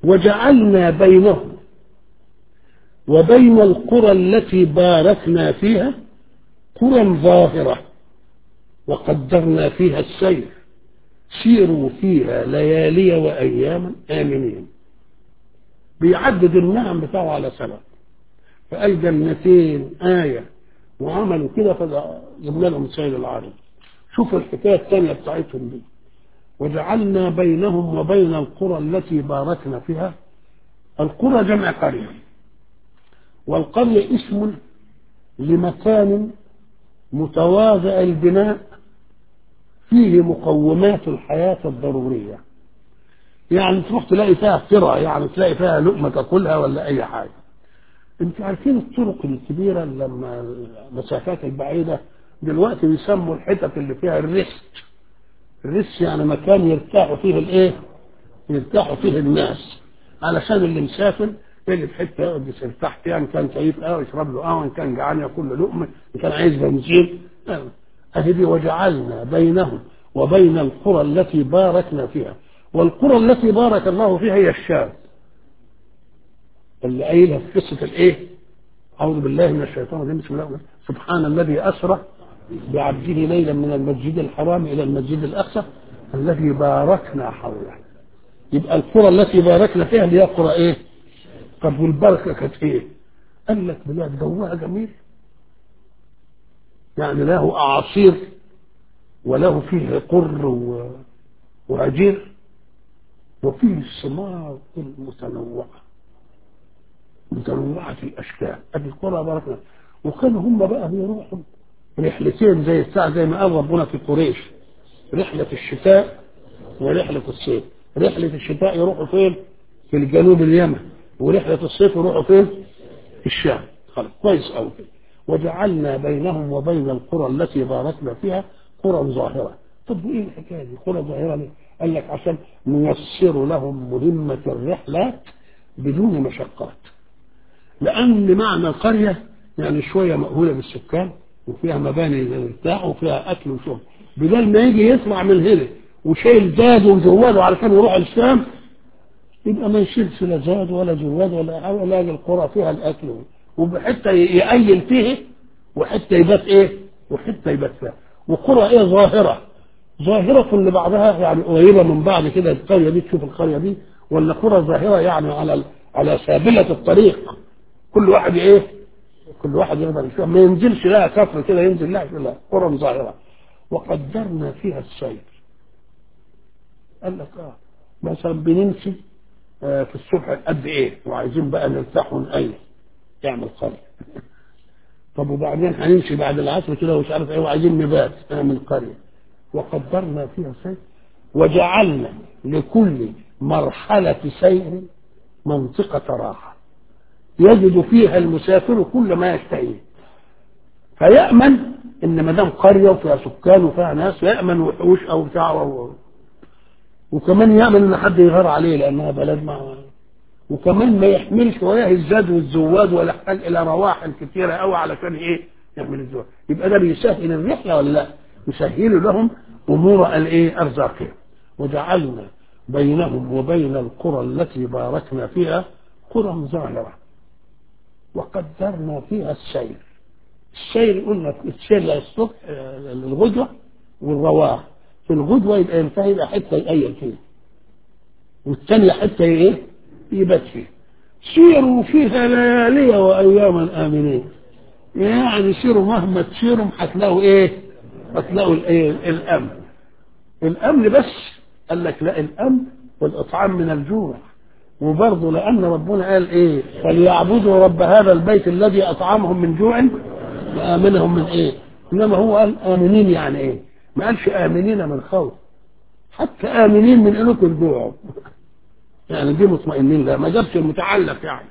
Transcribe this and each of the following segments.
وجعلنا بينهم وبين القرى التي باركنا فيها قرى ظاهرة وقدرنا فيها السير سيروا فيها ليالي وأياما آمنين بيعدد النعم بتاعه على سبب فقال جنتين آية وعملوا كده فجبنا لهم سيل العرض شوفوا الحكاية الثانية بتاعتهم دي وجعلنا بينهم وبين القرى التي باركنا فيها القرى جمع قرية والقرية اسم لمكان متواضع البناء فيه مقومات الحياة الضرورية يعني تروح تلاقي فيها قرى يعني تلاقي فيها لقمة تاكلها ولا أي حاجة انت عارفين الطرق الكبيرة لما المسافات البعيدة دلوقتي بيسموا الحتت اللي فيها الرست الرست يعني مكان يرتاحوا فيه الايه يرتاحوا فيه الناس علشان اللي مسافر يجي في حته يقعد يرتاح فيها ان كان كيف قهوه يشرب له قهوه ان كان جعان ياكل له لقمه ان كان عايز بنزين اهي دي وجعلنا بينهم وبين القرى التي باركنا فيها والقرى التي بارك الله فيها هي الشام اللي قايلها في قصه الايه؟ اعوذ بالله من الشيطان الرجيم بسم الله الرحمن الرحيم سبحان الذي اسرى بعبده ليلا من المسجد الحرام الى المسجد الاقصى الذي باركنا حوله يبقى القرى التي باركنا فيها اللي هي قرى ايه؟ طب والبركه كانت ايه؟ قال لك بلاد جوها جميل يعني له اعاصير وله فيه قر و... وهجير وفيه الثمار المتنوعه متنوعه الاشكال ادي القرى باركنا وكانوا هم بقى بيروحوا رحلتين زي الساعه زي ما قال ربنا في قريش رحله الشتاء ورحله الصيف رحله الشتاء يروحوا فين؟ في الجنوب اليمن ورحله الصيف يروحوا فين؟ في الشام خلاص كويس قوي كده وجعلنا بينهم وبين القرى التي باركنا فيها قرى ظاهره طب وايه الحكايه دي؟ قرى ظاهره ليه؟ قال لك عشان نيسر لهم مهمه الرحلات بدون مشقات لان معنى القريه يعني شويه مأهوله بالسكان وفيها مباني للارتاح وفيها اكل وشرب بدل ما يجي يطلع من هنا وشايل زاد وجواده علشان يروح الشام يبقى ما يشيلش لا زاد ولا جواد ولا حاجه ولا القرى فيها الاكل وحته يأيل فيه وحته يبات ايه وحته يبات فيها وقرى ايه ظاهره ظاهرة لبعضها يعني قريبة من بعض كده القرية دي تشوف القرية دي ولا قرى ظاهرة يعني على على سابلة الطريق كل واحد ايه كل واحد يقدر يشوف ما ينزلش لها كفر كده ينزل لها لا قرى ظاهرة وقدرنا فيها السير قال لك اه مثلا بنمشي آه في الصبح قد ايه وعايزين بقى نرتاح ونقيم يعمل قرية طب وبعدين هنمشي بعد العصر كده ومش عارف ايه وعايزين نبات نعمل قرية وقدرنا فيها سير وجعلنا لكل مرحلة سير منطقة راحة يجد فيها المسافر كل ما يشتهيه فيأمن ان ما دام قرية وفيها سكان وفيها ناس يأمن وحوش او بتاع و... وكمان يأمن ان حد يغار عليه لانها بلد ما وكمان ما يحملش وياه الزاد والزواد ولا يحتاج الى رواحل كثيرة قوي علشان ايه يعمل الزواد يبقى ده بيسهل الرحلة ولا لا يسهل لهم امور الايه ارزاقهم وجعلنا بينهم وبين القرى التي باركنا فيها قرى ظاهره وقدرنا فيها السير السير قلنا السير الصبح الغدوه والرواح في الغدوه يبقى ينتهي الى حته يقيل فيه والثانيه حته ايه يبات فيه سيروا فيها ليالي واياما امنين يعني سيروا مهما تسيروا هتلاقوا ايه هتلاقوا الايه الامن الامن بس قال لك لا الامن والاطعام من الجوع وبرضه لان ربنا قال ايه فليعبدوا رب هذا البيت الذي اطعمهم من جوع وامنهم من ايه انما هو قال امنين يعني ايه ما قالش امنين من خوف حتى امنين من انكم الجوع يعني دي مطمئنين لا ما جابش المتعلق يعني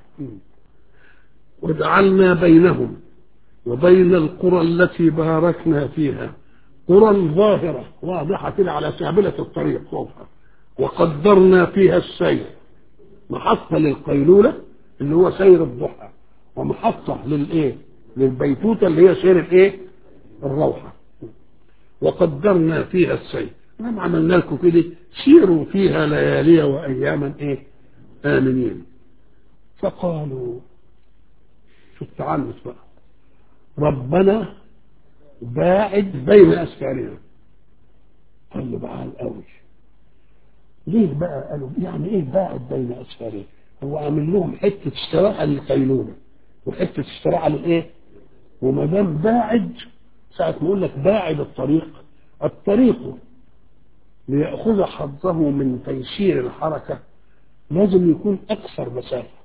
وجعلنا بينهم وبين القرى التي باركنا فيها قرى ظاهرة واضحة كده على سابلة الطريق فوقها وقدرنا فيها السير محطة للقيلولة اللي هو سير الضحى ومحطة للايه للبيتوتة اللي هي سير الايه الروحة وقدرنا فيها السير نعم عملنا لكم كده سيروا فيها ليالي واياما ايه آمنين فقالوا شوف التعنت بقى ربنا باعد بين أسفارنا قال له بعال قوي ليه بقى قالوا يعني ايه باعد بين أسفارنا هو عامل لهم حتة استراحة للقيلولة وحتة استراحة للايه وما دام باعد ساعة ما يقول لك باعد الطريق الطريق ليأخذ حظه من تيسير الحركة لازم يكون أكثر مسافة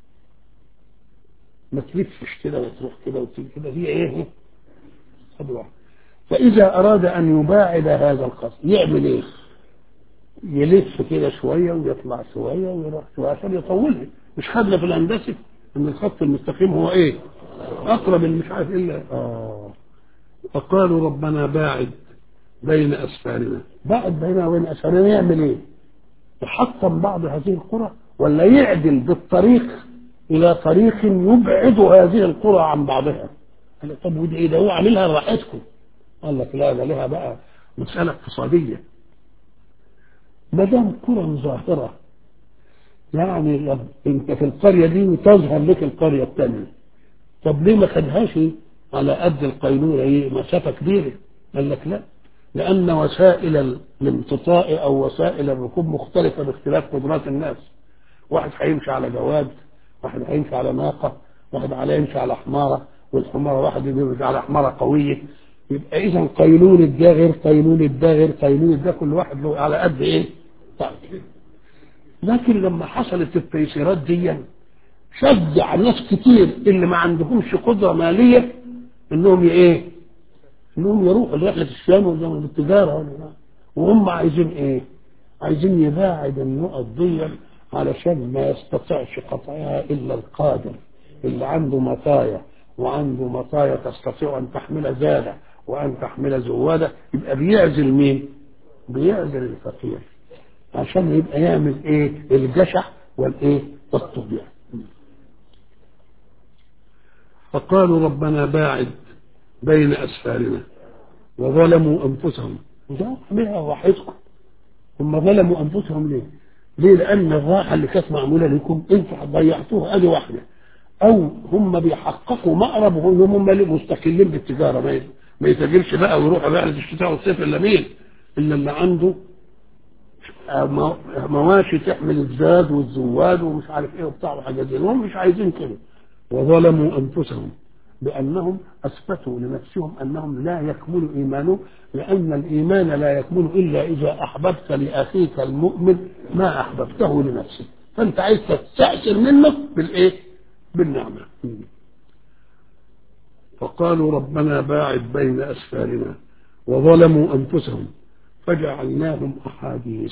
ما تلفش كده وتروح كده وتيجي كده هي ايه خد واحد فإذا أراد أن يباعد هذا القصد يعمل ايه يلف كده شوية ويطلع شوية ويروح شوية عشان يطولها مش خدنا في الهندسة ان الخط المستقيم هو ايه اقرب اللي مش عارف الا اه فقالوا ربنا باعد بين اسفارنا باعد بيننا وبين اسفارنا يعمل ايه يحطم بعض هذه القرى ولا يعدل بالطريق الى طريق يبعد هذه القرى عن بعضها قال طب ودي ايه ده هو عاملها لراحتكم قال لك لا ده لها بقى مسألة اقتصادية ما دام قرى ظاهرة يعني انت في القرية دي وتظهر لك القرية الثانية طب ليه ما خدهاش على قد القيلولة ايه مسافة كبيرة قال لك لا لأن وسائل الامتطاء أو وسائل الركوب مختلفة باختلاف قدرات الناس واحد هيمشي على جواد واحد هيمشي على ناقة واحد هيمشي على حمارة والحمارة واحد يمشي على حمارة قوية يبقى إذا قيلولة ده غير قيلولة ده غير قيلولة ده كل واحد له على قد إيه طيب لكن لما حصلت التيسيرات دي شجع ناس كتير اللي ما عندهمش قدرة مالية انهم ايه انهم يروحوا لرحلة الشام وزمن التجارة وهم عايزين ايه عايزين يباعد النقط دي علشان ما يستطيعش قطعها الا القادر اللي عنده مطايا وعنده مطايا تستطيع ان تحمل زادة وان تحمل زوادة يبقى بيعزل مين بيعزل الفقير عشان يبقى يعمل ايه الجشع والايه والطغيان فقالوا ربنا باعد بين اسفارنا وظلموا انفسهم ده بها وحدكم هم ظلموا انفسهم ليه ليه لان الراحه اللي كانت معموله لكم انتوا ضيعتوها ادي واحده او هم بيحققوا مأرب وهم هم مستقلين بالتجاره ما ما يتاجرش بقى ويروح رحله الشتاء والصيف الا مين الا اللي عنده مواشي تحمل الزاد والزواد ومش عارف ايه وبتاع وحاجات دي هم مش عايزين كده وظلموا انفسهم بانهم اثبتوا لنفسهم انهم لا يكمل ايمانهم لان الايمان لا يكمل الا اذا احببت لاخيك المؤمن ما احببته لنفسك فانت عايز تستأثر منك بالايه بالنعمه فقالوا ربنا باعد بين اسفارنا وظلموا انفسهم فجعلناهم احاديث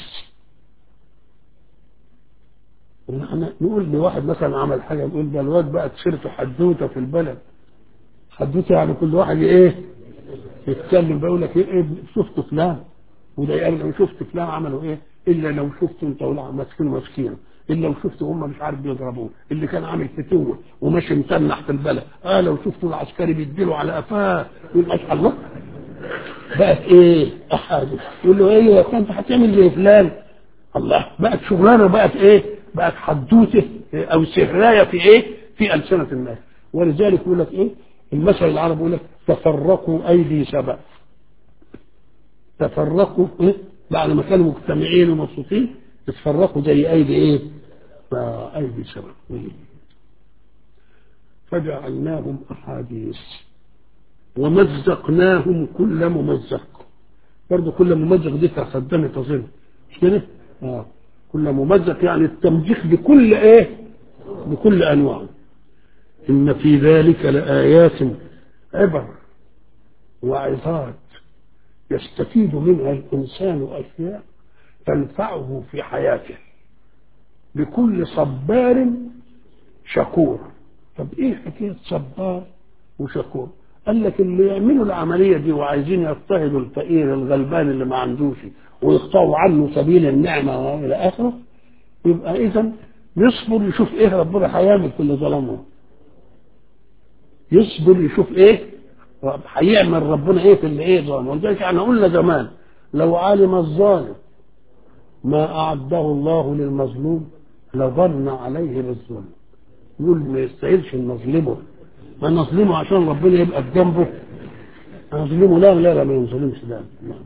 نقول لواحد مثلا عمل حاجه نقول ده الواد بقى سيرته حدوته في البلد حدوته يعني كل واحد ايه يتكلم بيقول لك ايه, إيه شفت فلان وده يعني لو شفت فلان عملوا ايه الا لو شفت انت ولا ماسكين ماسكين الا لو شفت هم مش عارف بيضربوه اللي كان عامل فتوه وماشي متنح في البلد اه لو شفتوا العسكري بيديله على قفاه يقول ما شاء الله بقت ايه احاديث يقول له ايه يا اخوان انت هتعمل زي فلان الله بقت شغلانه بقت ايه بقت حدوته او سهرايه في ايه في السنه الناس ولذلك يقول لك ايه المثل العربي يقول لك تفرقوا ايدي سبع تفرقوا إيه؟ بعد ما كانوا مجتمعين ومبسوطين تتفرقوا زي ايدي ايه ايدي سبع فجعلناهم احاديث ومزقناهم كل ممزق برضه كل ممزق دي تصدمي تظن مش كده؟ اه كل ممزق يعني التمزيق بكل ايه؟ بكل انواعه ان في ذلك لآيات عبر وعظات يستفيد منها الانسان اشياء تنفعه في حياته لكل صبار شكور طب ايه حكايه صبار وشكور قال لك اللي يعملوا العملية دي وعايزين يضطهدوا الفقير الغلبان اللي ما عندوش ويقطعوا عنه سبيل النعمة وإلى آخره يبقى إذا يصبر يشوف إيه ربنا هيعمل في اللي ظلمه يصبر يشوف إيه هيعمل ربنا إيه في اللي إيه ظلمه ولذلك احنا قلنا زمان لو علم الظالم ما أعده الله للمظلوم لظن عليه بالظلم يقول ما يستاهلش ان نظلمه ما نظلمه عشان ربنا يبقى بجنبه نظلمه لا لا لا ما ينظلمش لا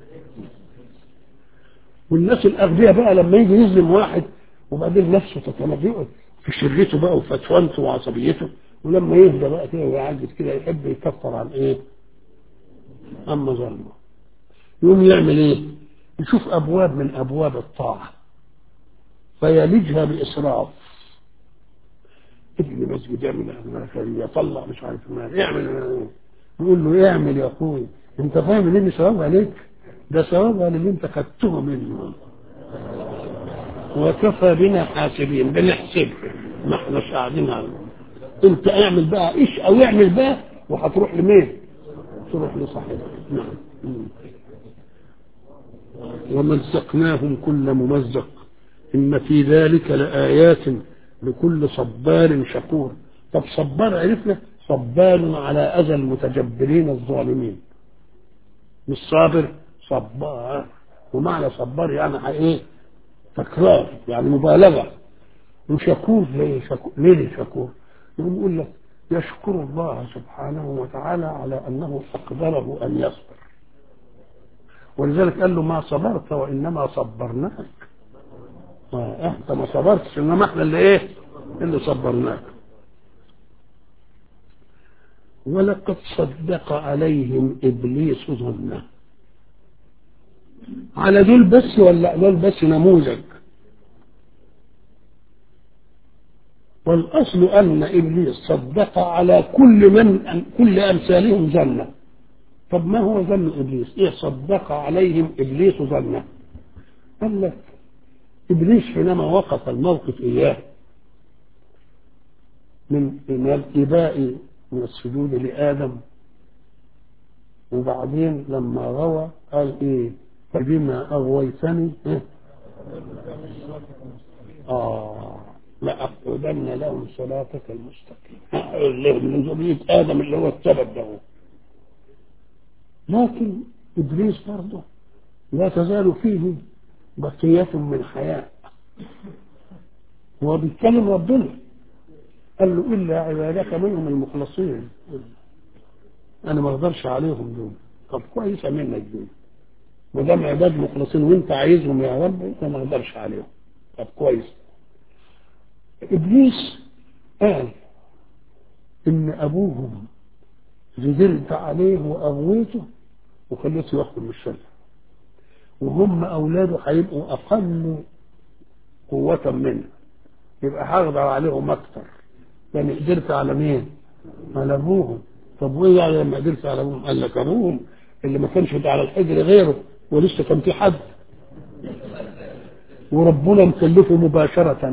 والناس الاغبياء بقى لما يجي يظلم واحد وبعدين نفسه تتمدق في شريته بقى وفتوانته وعصبيته ولما يهدى بقى كده ويعجز كده يحب يكفر عن ايه؟ اما ظلمه يقوم يعمل ايه؟ يشوف ابواب من ابواب الطاعه فيلجها باسراف ابن مسجد يعمل يطلع مش عارف مال يعمل يقول له اعمل يا اخوي انت فاهم ان ثواب عليك ده ثواب على اللي انت خدته منه وكفى بنا حاسبين بنحسب ما احناش قاعدين على انت اعمل بقى ايش او اعمل بقى وهتروح لمين؟ تروح لصاحبك نعم ومزقناهم كل ممزق إن في ذلك لآيات لكل صبار شكور طب صبار عرفنا صبار على أذى المتجبرين الظالمين مش صابر صبار ومعنى صبار يعني ايه تكرار يعني مبالغة وشكور ليه شكور ليه شكور يقول لك يشكر الله سبحانه وتعالى على أنه أقدره أن يصبر ولذلك قال له ما صبرت وإنما صبرناك آه انت ما صبرتش انما احنا اللي ايه اللي صبرناك ولقد صدق عليهم ابليس ظنه على دول بس ولا دول بس نموذج والاصل ان ابليس صدق على كل من كل امثالهم ظنه طب ما هو ظن ابليس ايه صدق عليهم ابليس ظنه قال لك ابليس حينما وقف الموقف اياه من من الاباء من السجود لادم وبعدين لما روى قال ايه فبما اغويتني إيه؟ اه لأقعدن لهم صراطك المستقيم أقول لهم من ذرية آدم اللي هو السبب ده لكن إبليس برضه لا تزال فيه بقية من حياء هو بيتكلم ربنا قال له إلا عبادك منهم المخلصين أنا ما أقدرش عليهم دول طب كويسة منك دول ما دام عباد مخلصين وأنت عايزهم يا رب أنت ما أقدرش عليهم طب كويس إبليس قال إن أبوهم جدلت عليه وأغويته وخليته يحكم بالشرع وهم أولاده هيبقوا أقل قوة منه يبقى هقدر عليهم أكتر يعني قدرت على مين؟ على أبوهم طب وإيه يعني لما قدرت على أبوهم؟ قال لك أبوهم اللي ما كانش على الحجر غيره ولسه كان في حد وربنا مكلفه مباشرة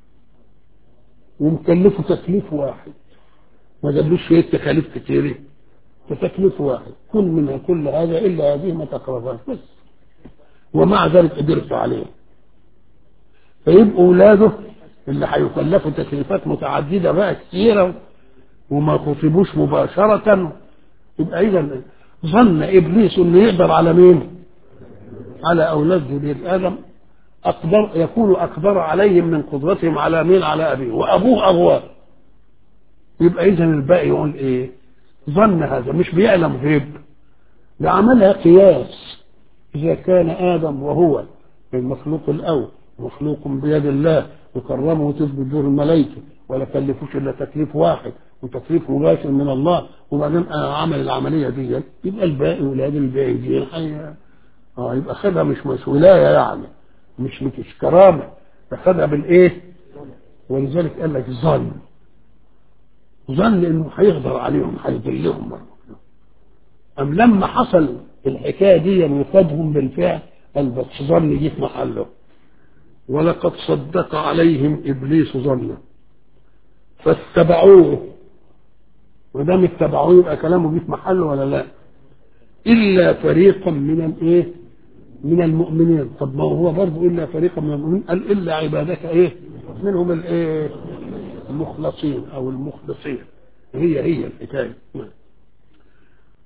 ومكلفه تكليف واحد ما جابلوش ايه تكاليف كتير فتكليف واحد كل منها كل هذا الا هذه ما تقربهاش بس ومع ذلك قدرت عليه فيبقوا اولاده اللي هيكلفوا تكليفات متعدده بقى كثيره وما خطبوش مباشره يبقى اذا ظن ابليس انه يقدر على مين؟ على اولاد ذريه ادم أقدر يكون أقدر عليهم من قدرتهم على مين على أبيه وأبوه أغواه يبقى إذا الباقي يقول إيه ظن هذا مش بيعلم غيب ده عملها قياس إذا كان آدم وهو المخلوق الأول مخلوق بيد الله وكرمه وتثبت دور الملائكة ولا كلفوش إلا تكليف واحد وتكليف مباشر من الله وبعدين عمل العملية دي يبقى الباقي ولاد الباقي دي اه يبقى خدها مش مش ولاية يعني مش مش كرامة فخدها بالايه ولذلك قال لك ظن ظن انه هيقدر عليهم هيذلهم مرة ام لما حصل الحكايه دي وفادهم بالفعل قال بس ظن جه في محله ولقد صدق عليهم ابليس ظنه فاتبعوه ودام اتبعوه يبقى كلامه جه في محله ولا لا الا فريقا من الايه من المؤمنين طب ما هو برضه الا فريقا من المؤمنين قال الا عبادك ايه منهم الايه المخلصين او المخلصين هي هي الحكايه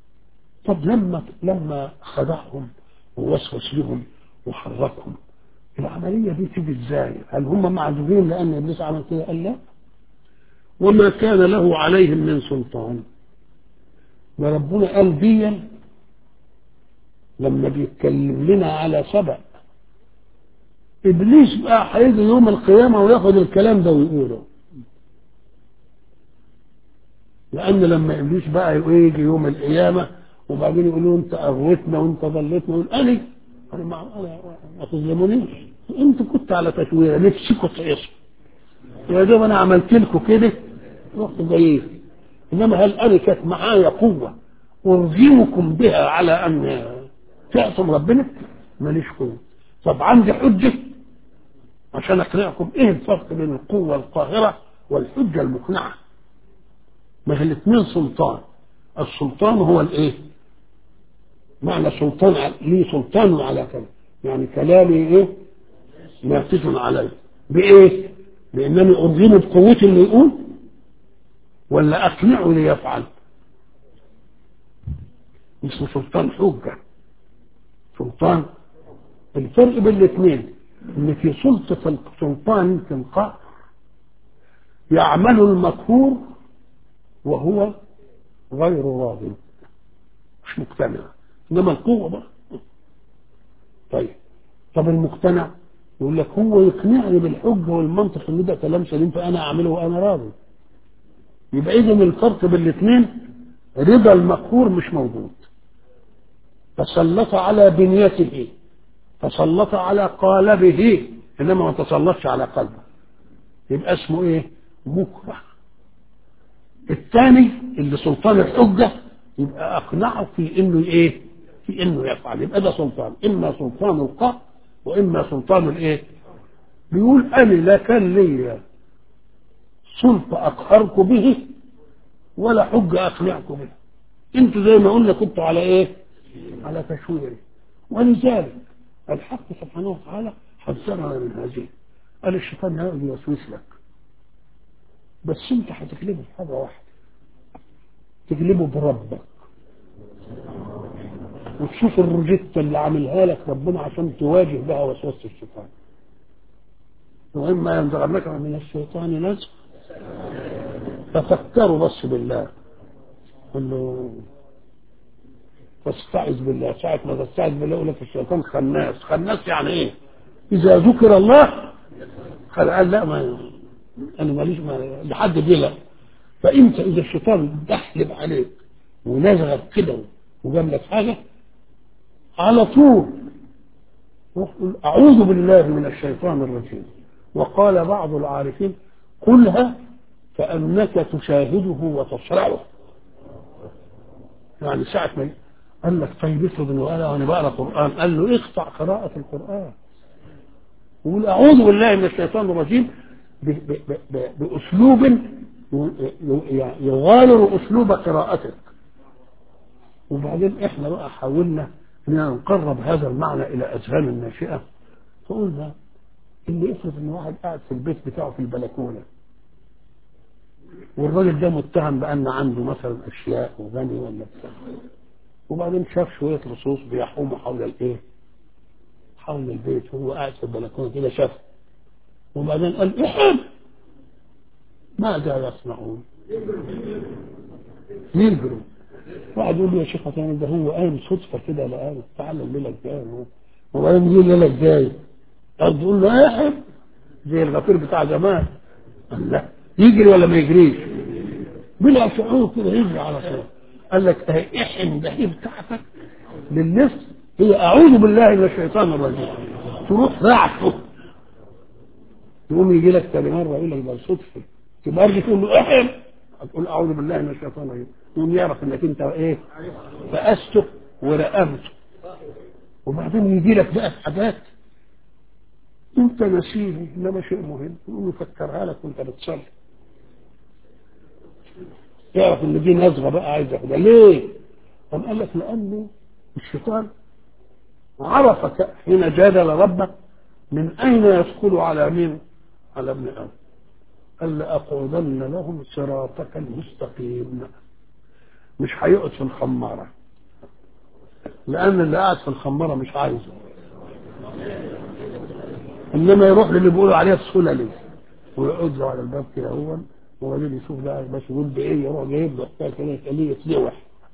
طب لما لما خدعهم ووسوس لهم وحركهم العملية دي تيجي ازاي هل هم معذورين لأن إبليس عمل كده قال لا وما كان له عليهم من سلطان ده ربنا قال ديا لما بيتكلم لنا على سبع ابليس بقى هيجي يوم القيامه وياخد الكلام ده ويقوله لان لما ابليس بقى يجي يوم القيامه وبعدين يقولوا انت اغوتنا وانت ضليتنا يقول انا انا ما انا ما تظلمونيش انت كنت على تشويه نفسكم تعيشوا يا دوب انا عملت لكم كده رحت جايين انما هل انا كانت معايا قوه ارغمكم بها على ان تعصم ربنا ماليش قوه طب عندي حجه عشان اقنعكم ايه الفرق بين القوه القاهره والحجه المقنعه ما هي الاثنين سلطان السلطان هو الايه معنى سلطان لي سلطان على كلام يعني كلامي ايه نافذ علي بايه بانني ارغمه بقوتي اللي يقول ولا اقنعه ليفعل اسمه سلطان حجه سلطان الفرق بين الاثنين ان في سلطه السلطان في القهر يعمل المكفور وهو غير راض مش مقتنع انما القوه بقى طيب طب المقتنع يقول لك هو يقنعني بالحجه والمنطق ان ده كلام سليم فانا اعمله وانا راضي يبقى اذا الفرق بين الاثنين رضا المقهور مش موجود تسلط على بنيته تسلط على قالبه انما ما تسلطش على قلبه يبقى اسمه ايه مكره الثاني اللي سلطان الحجه يبقى اقنعه في انه ايه في انه يفعل يبقى ده سلطان اما سلطان القهر واما سلطان الايه بيقول انا لا كان لي سلطه اقهركم به ولا حجه اقنعكم به انتوا زي ما قلنا كنتوا على ايه على تشويري ولذلك الحق سبحانه وتعالى حذرنا من هذه قال الشيطان هيقعد يوسوس لك بس انت هتغلبه في حاجه واحده تغلبه بربك وتشوف الروجيتا اللي عاملها لك ربنا عشان تواجه بها وسوسه الشيطان واما ينزغنك من الشيطان نزغ تفكروا بس بالله قل له فاستعذ بالله ساعة ما تستعذ بالله يقول لك الشيطان خناس خناس يعني ايه اذا ذكر الله قال لا ما انا ماليش ما لحد دي لا فانت اذا الشيطان دحلب عليك ونزغك كده وجاب لك حاجه على طول اعوذ بالله من الشيطان الرجيم وقال بعض العارفين قلها كانك تشاهده وتصرعه يعني ساعه ما قال لك طيب افرض انه قال وانا بقرا قران قال له اقطع قراءه القران وقول اعوذ بالله من الشيطان الرجيم باسلوب يغاير اسلوب قراءتك وبعدين احنا بقى حاولنا ان نقرب هذا المعنى الى اذهان الناشئه فقلنا ان افرض ان واحد قاعد في البيت بتاعه في البلكونه والراجل ده متهم بان عنده مثلا اشياء وغني ولا بتاع وبعدين شاف شويه لصوص بيحوموا حول الايه؟ حول البيت وهو قاعد في البلكونه كده شاف وبعدين قال احب ماذا يصنعون؟ يجروا واحد يقول له يا شيخ مثلا ده هو قايم صدفه كده لقاه تعالى الليله الجايه وبعدين يجي الليله الجايه قال يقول له احب زي الغفير بتاع زمان قال لا يجري ولا ما يجريش بلا شعور كده يجري على طول قال لك اهي احن ده هي بتاعتك للنفس هي اعوذ بالله من الشيطان الرجيم تروح رعشه يقوم يجي لك تاني مره يقول لك ده صدفه تبقى تقول له احن هتقول اعوذ بالله من الشيطان الرجيم يقوم يعرف انك انت ايه فاسته ورقبته وبعدين يجي لك بقى في حاجات انت نسيه انما شيء مهم يقوم يفكرها لك وانت بتصلي يعرف ان دي نزغه بقى عايز ياخدها ليه؟ قام قال لك لان الشيطان عرف حين جادل ربه من اين يدخل على مين؟ على ابن ادم قال لاقعدن لهم صراطك المستقيم مش هيقعد في الخماره لان اللي قاعد في الخماره مش عايزه انما يروح للي بيقولوا عليها السللي ويقعد له على الباب كده هو وبعدين يشوف بقى بس يقول بايه يروح جايب له حكايه كده يخليه يتلوح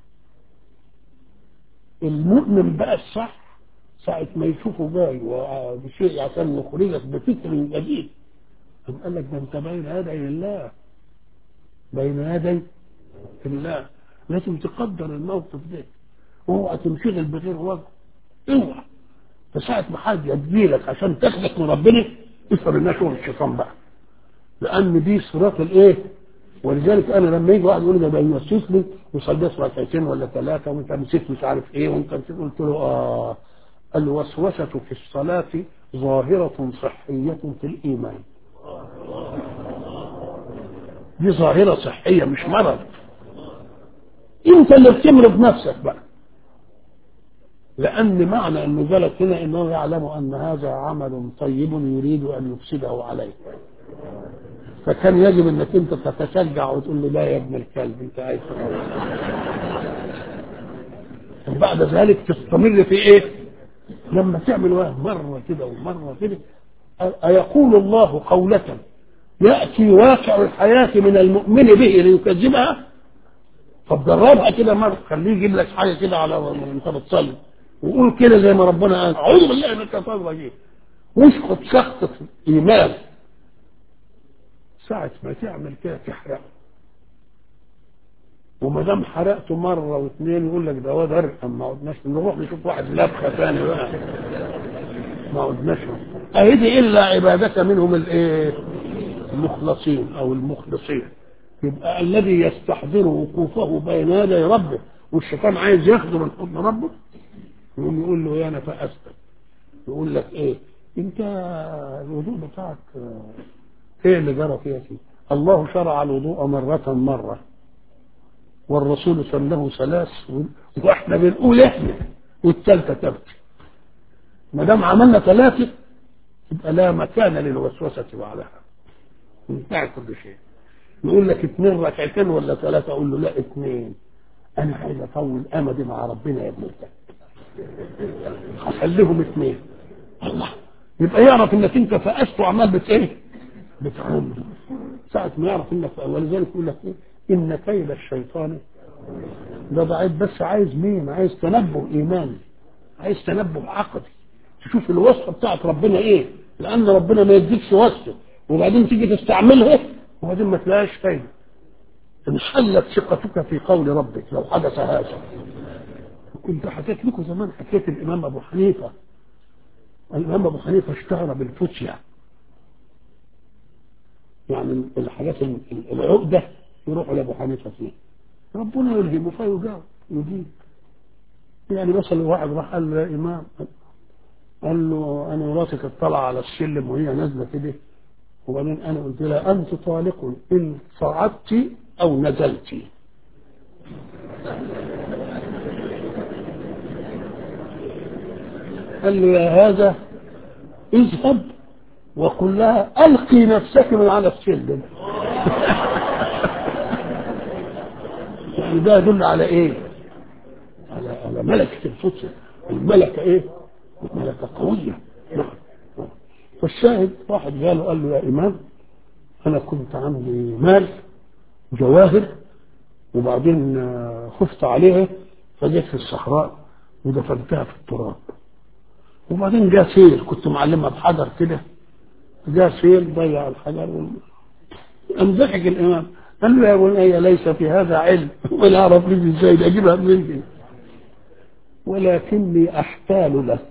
المؤمن بقى الصح ساعة ما يشوفه جاي وبشيء عشان يخرجك بفكر جديد قال لك ده انت بين يدي الله بين يدي الله لازم تقدر الموقف ده اوعى تنشغل بغير وجه اوعى فساعة ما حد يجيلك عشان تاخدك من ربنا افهم انها شغل الشيطان بقى لان دي صراط الايه ولذلك انا لما يجي واحد يقول لي ده بيوسوس لي يصلي ركعتين ولا ثلاثه وانت نسيت مش عارف ايه وانت نسيت قلت له اه الوسوسه في الصلاه ظاهره صحيه في الايمان دي ظاهره صحيه مش مرض انت اللي بتمرض نفسك بقى لأن معنى أنه جلس هنا أنه يعلم أن هذا عمل طيب يريد أن يفسده عليه فكان يجب أنك أنت تتشجع وتقول له لا يا ابن الكلب أنت عايز وبعد ذلك تستمر في إيه؟ لما تعمل واحد مرة كده ومرة كده أيقول الله قولة يأتي واقع الحياة من المؤمن به ليكذبها طب جربها كده مرة خليه يجيب لك حاجة كده على انت بتصلي وقول كده زي ما ربنا قال اعوذ بالله من الشيطان الرجيم واسقط سقطة ايمان ساعة ما تعمل كده تحرق وما دام حرقته مرة واثنين يقول لك ده واد ارقم ما عدناش نروح نشوف واحد لبخة ثاني بقى ما عدناش اهدي الا عبادك منهم الايه المخلصين او المخلصين يبقى الذي يستحضر وقوفه بين يدي ربه والشيطان عايز ياخده من حضن ربه يقوم يقول له يا انا فاستك يقول لك ايه انت الوضوء بتاعك ايه اللي جرى فيها فيه الله شرع الوضوء مرة مرة والرسول سنه ثلاث واحنا بنقول احنا والثالثة تبكي ما دام عملنا ثلاثة يبقى لا مكان للوسوسة بعدها انتهى كل شيء يقول لك اثنين ركعتين ولا ثلاثة اقول له لا اثنين انا عايز اطول امدي مع ربنا يا ابن الكلب هخليهم اثنين الله يبقى يعرف انك انت فأست وعمال بت ايه بتعمل ساعة ما يعرف انك ولذلك يقول لك ايه ان كيد الشيطان ده ضعيف بس عايز مين عايز تنبه ايماني عايز تنبه عقدي تشوف الوصفة بتاعت ربنا ايه لان ربنا ما يديكش وصفة وبعدين تيجي تستعملها وبعدين ما تلاقيش فايدة انحلت ثقتك في قول ربك لو حدث هذا كنت حكيت لكم زمان حكيت الامام ابو حنيفه الامام ابو حنيفه اشتهر بالفتيا يعني الحاجات العقده يروحوا لابو حنيفه فيه ربنا يلهمه فيجاوب يجيب يعني مثلا واحد راح قال له يا امام قال له انا مراتي كانت طالعه على السلم وهي نازله كده وبعدين انا قلت لها انت طالق ان صعدت او نزلت قال له يا هذا اذهب وقل لها القي نفسك من على السلم يعني ده يدل على ايه على على ملكة الفتن الملكة ايه ملكة قوية فالشاهد واحد قال له قال له يا امام انا كنت عندي مال جواهر وبعدين خفت عليها فجيت في الصحراء ودفنتها في التراب وبعدين جاء سيل كنت معلمها بحجر كده جاء سيل ضيع الحجر قام ضحك الامام قال له يا بني ليس في هذا علم ولا اعرف لي ازاي ده اجيبها منين ولكني احتال لك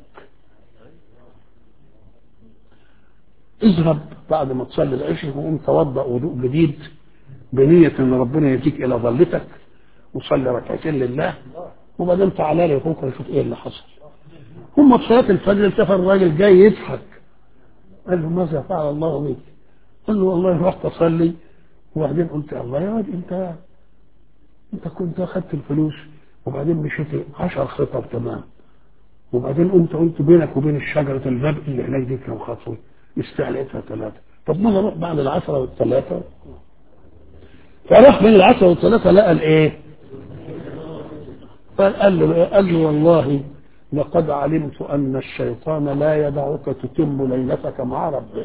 اذهب بعد ما تصلي العشاء وقوم توضا وضوء جديد بنية ان ربنا يديك الى ظلتك وصلي ركعتين لله وبعدين تعالى لي بكره شوف ايه اللي حصل هم في صلاه الفجر التفت الراجل جاي يضحك قال له ماذا فعل الله بك؟ قال له والله رحت اصلي وبعدين قلت الله يا واد انت انت كنت اخذت الفلوس وبعدين مشيت 10 خطب تمام وبعدين قمت قلت بينك وبين الشجره الباب اللي هناك دي كم خطوه استعليتها ثلاثه طب ما اروح بعد العشره والثلاثه فراح بين العشره والثلاثه لقى الايه؟ فقال له قال له والله لقد علمت أن الشيطان لا يدعك تتم ليلتك مع ربك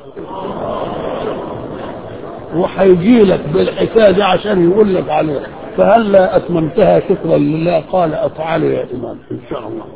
وهيجي لك بالحكايه دي عشان يقول لك عليها فهلا اتممتها شكرا لله قال افعلوا يا امام ان شاء الله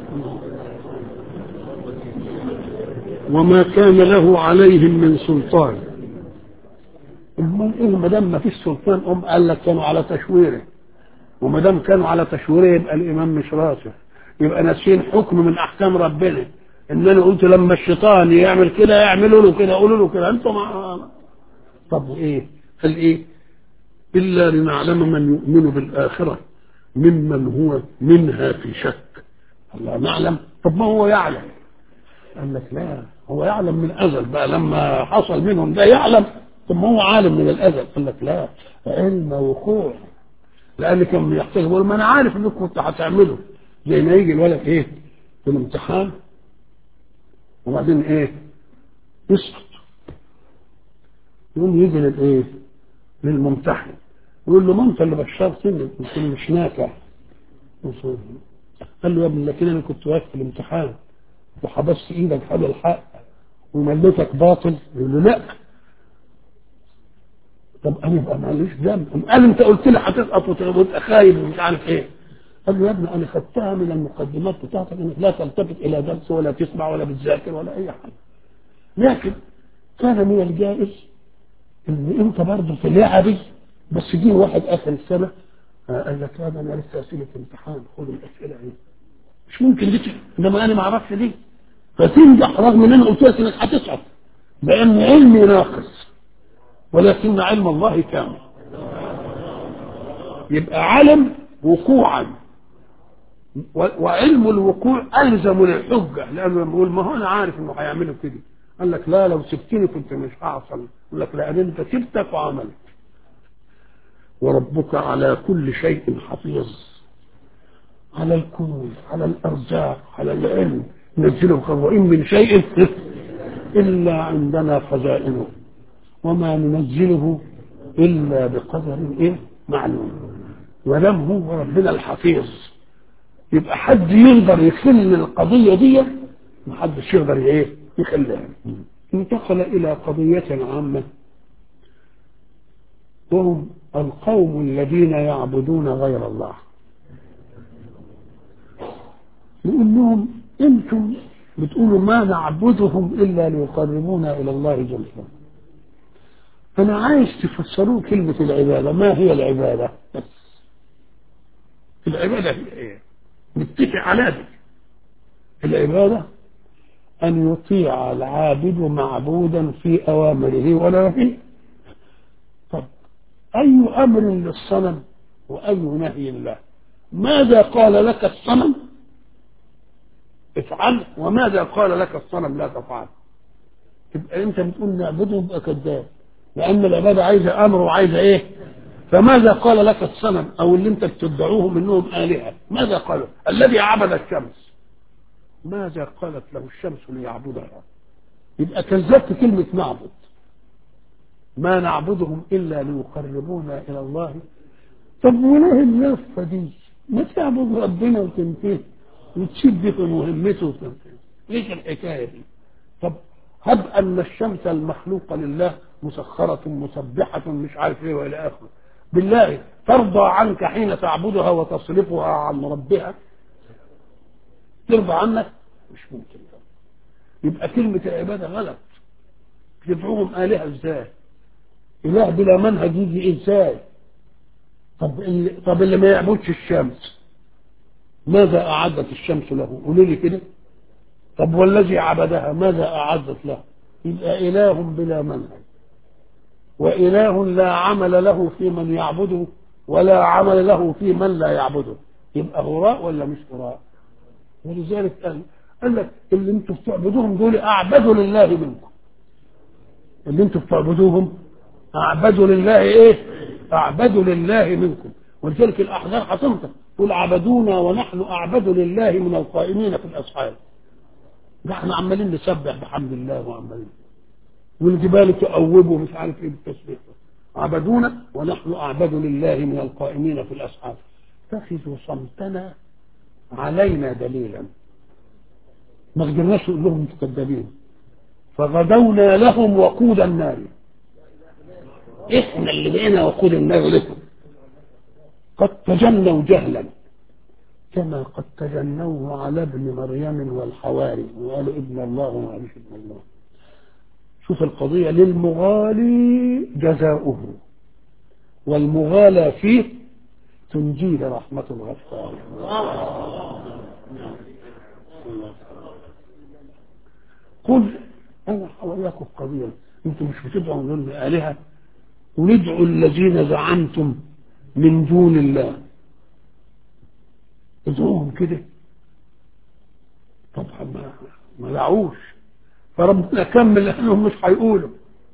وما كان له عليهم من سلطان امال ايه ما دام ما فيش سلطان ام قال لك كانوا على تشويره وما دام كانوا على تشويره يبقى الامام مش راسخ يبقى ناسين حكم من احكام ربنا ان انا قلت لما الشيطان يعمل كده يعملوا له كده قولوا له كده انتم مع... طب ايه قال ايه الا لنعلم من يؤمن بالاخره ممن هو منها في شك الله نعلم طب ما هو يعلم قال لك لا هو يعلم من الازل بقى لما حصل منهم ده يعلم طب ما هو عالم من الازل قال لك لا علم وقوع لان كان بيحتاج يقول ما انا عارف انكم كنت هتعمله زي ما يجي الولد ايه في الامتحان وبعدين ايه يسقط يقوم يجي للايه للممتحن يقول له ما انت اللي بشرتني قلت له مش نافع قال له يا ابني لكن انا كنت واقف في الامتحان وحبست ايدك على الحق ومليتك باطل يقول له لا طب انا يبقى معلش ذنب قال انت قلت لي هتسقط وتبقى خايب ومش عارف ايه قال له يا ابني انا خدتها من المقدمات بتاعتك انك لا تلتفت الى درس ولا تسمع ولا بتذاكر ولا اي حاجه لكن كان من الجائز ان انت برضه في لعبي بس جه واحد اخر السنه قال لك هذا انا لسه اسئله امتحان خد الاسئله ايه مش ممكن دي انما انا ما اعرفش دي فتنجح رغم ان انا قلت لك انك هتسقط لان علمي ناقص ولكن علم الله كامل يبقى علم وقوعا وعلم الوقوع الزم للحجه لانه لما يقول ما هو انا عارف انه هيعملوا كده قال لك لا لو سبتني كنت مش هحصل يقول لك لان انت سبتك وعملت وربك على كل شيء حفيظ على الكنوز على الارزاق على العلم نزله وإن من شيء إلا عندنا خزائنه وما ننزله إلا بقدر إيه معلوم ولم هو ربنا الحفيظ يبقى حد يقدر يخل القضية دي محدش يقدر ايه يخليها انتقل إلى قضية عامة وهم القوم الذين يعبدون غير الله يقول لهم انتم بتقولوا ما نعبدهم الا ليقربونا الى الله زلفى انا عايز تفسروا كلمة العبادة ما هي العبادة بس العبادة هي ايه نتفق على دي العبادة ان يطيع العابد معبودا في اوامره ونواهيه طب اي امر للصنم واي نهي له ماذا قال لك الصنم افعل وماذا قال لك الصنم لا تفعل تبقى انت بتقول نعبده يبقى كذاب لان العباده عايزه امر وعايزه ايه فماذا قال لك الصنم او اللي انت بتدعوهم انهم الهه ماذا قالوا الذي عبد الشمس ماذا قالت له الشمس ليعبدها يبقى كذبت كلمه نعبد ما نعبدهم الا ليقربونا الى الله طب وليه اللفه دي ما تعبد ربنا وتنتهي وتشد في مهمته وتنتهي ليش الحكايه دي طب هب ان الشمس المخلوقه لله مسخره مسبحه مش عارف ايه والى اخره بالله ترضى عنك حين تعبدها وتصرفها عن ربها ترضى عنك مش ممكن يبقى كلمة العبادة غلط تدعوهم آلهة ازاي إله بلا منهج يجي ازاي طب اللي, طب اللي ما يعبدش الشمس ماذا أعدت الشمس له قولوا لي كده طب والذي عبدها ماذا أعدت له يبقى إله بلا منهج وإله لا عمل له في من يعبده ولا عمل له في من لا يعبده يبقى هراء ولا مش هراء ولذلك قال قال لك اللي انتم بتعبدوهم دول اعبدوا لله منكم اللي انتم بتعبدوهم اعبدوا لله ايه اعبدوا لله منكم ولذلك الاحزاب هتنطق قل عبدونا ونحن اعبد لله من القائمين في الاسحار ده احنا عمالين نسبح بحمد الله وعمالين والجبال تؤوب ومش عارف ايه بالتسبيح عبدونا ونحن اعبد لله من القائمين في الاسحار اتخذوا صمتنا علينا دليلا ما قدرناش نقول لهم انتوا كذابين فغدونا لهم وقود النار احنا اللي بقينا وقود النار لكم قد تجنوا جهلا كما قد تجنوا على ابن مريم والحواري وقالوا ابن الله وما قالوش ابن الله شوف القضية للمغالي جزاؤه والمغالى فيه تنجيه رحمة الغفار قل أنا حواليكم قضية أنتم مش بتدعوا من آلهة وندعوا الذين زعمتم من دون الله ادعوهم كده طبعا ما ما دعوش فربنا كمل لانهم مش هيقولوا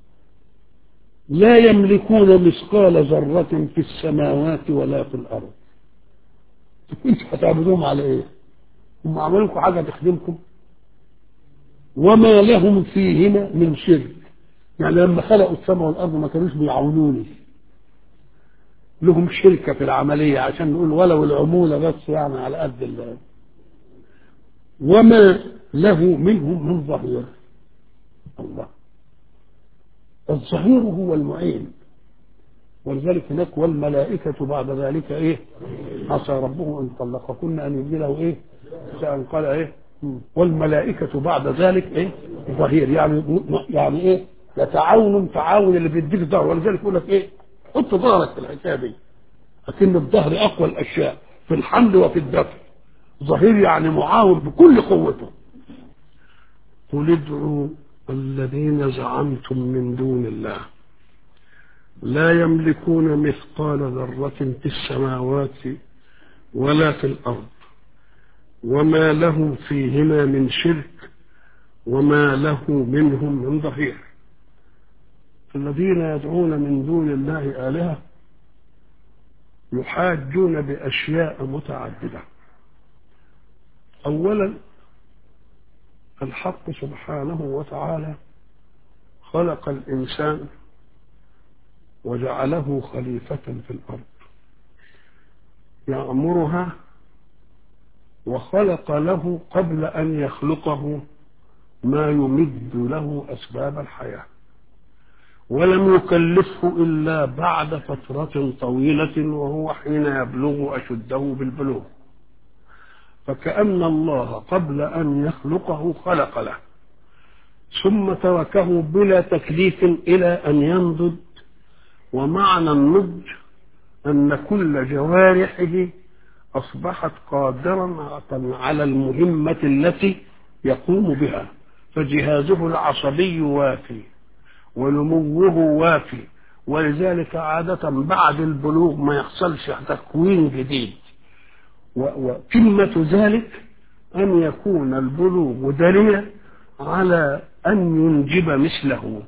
لا يملكون مثقال ذرة في السماوات ولا في الأرض انتوا هتعبدوهم على ايه؟ هم عملوا لكم حاجة تخدمكم وما لهم فيهما من شرك يعني لما خلقوا السماء والأرض ما كانوش بيعاونوني لهم شركة في العملية عشان نقول ولو العمولة بس يعني على قد الله وما له منهم من ظهير الله الظهير هو المعين ولذلك هناك والملائكة بعد ذلك ايه عسى ربه ان طلقكن ان يبدله ايه سأل قال ايه والملائكة بعد ذلك ايه ظهير يعني يعني ايه يتعاون تعاون اللي بيديك ظهر ولذلك يقول لك ايه حط ظهرك في الحكايه دي لكن الظهر اقوى الاشياء في الحمل وفي الدفع ظهير يعني معاون بكل قوته قل ادعوا الذين زعمتم من دون الله لا يملكون مثقال ذرة في السماوات ولا في الأرض وما له فيهما من شرك وما له منهم من ظهير الذين يدعون من دون الله آلهة يحاجون بأشياء متعددة أولا الحق سبحانه وتعالى خلق الإنسان وجعله خليفة في الأرض يأمرها وخلق له قبل أن يخلقه ما يمد له أسباب الحياة ولم يكلفه إلا بعد فترة طويلة وهو حين يبلغ أشده بالبلوغ فكأن الله قبل أن يخلقه خلق له ثم تركه بلا تكليف إلى أن ينضج ومعنى النضج أن كل جوارحه أصبحت قادرا على المهمة التي يقوم بها فجهازه العصبي وافي ونموه وافي ولذلك عادة بعد البلوغ ما يحصلش تكوين جديد وقمة ذلك أن يكون البلوغ دليلا على أن ينجب مثله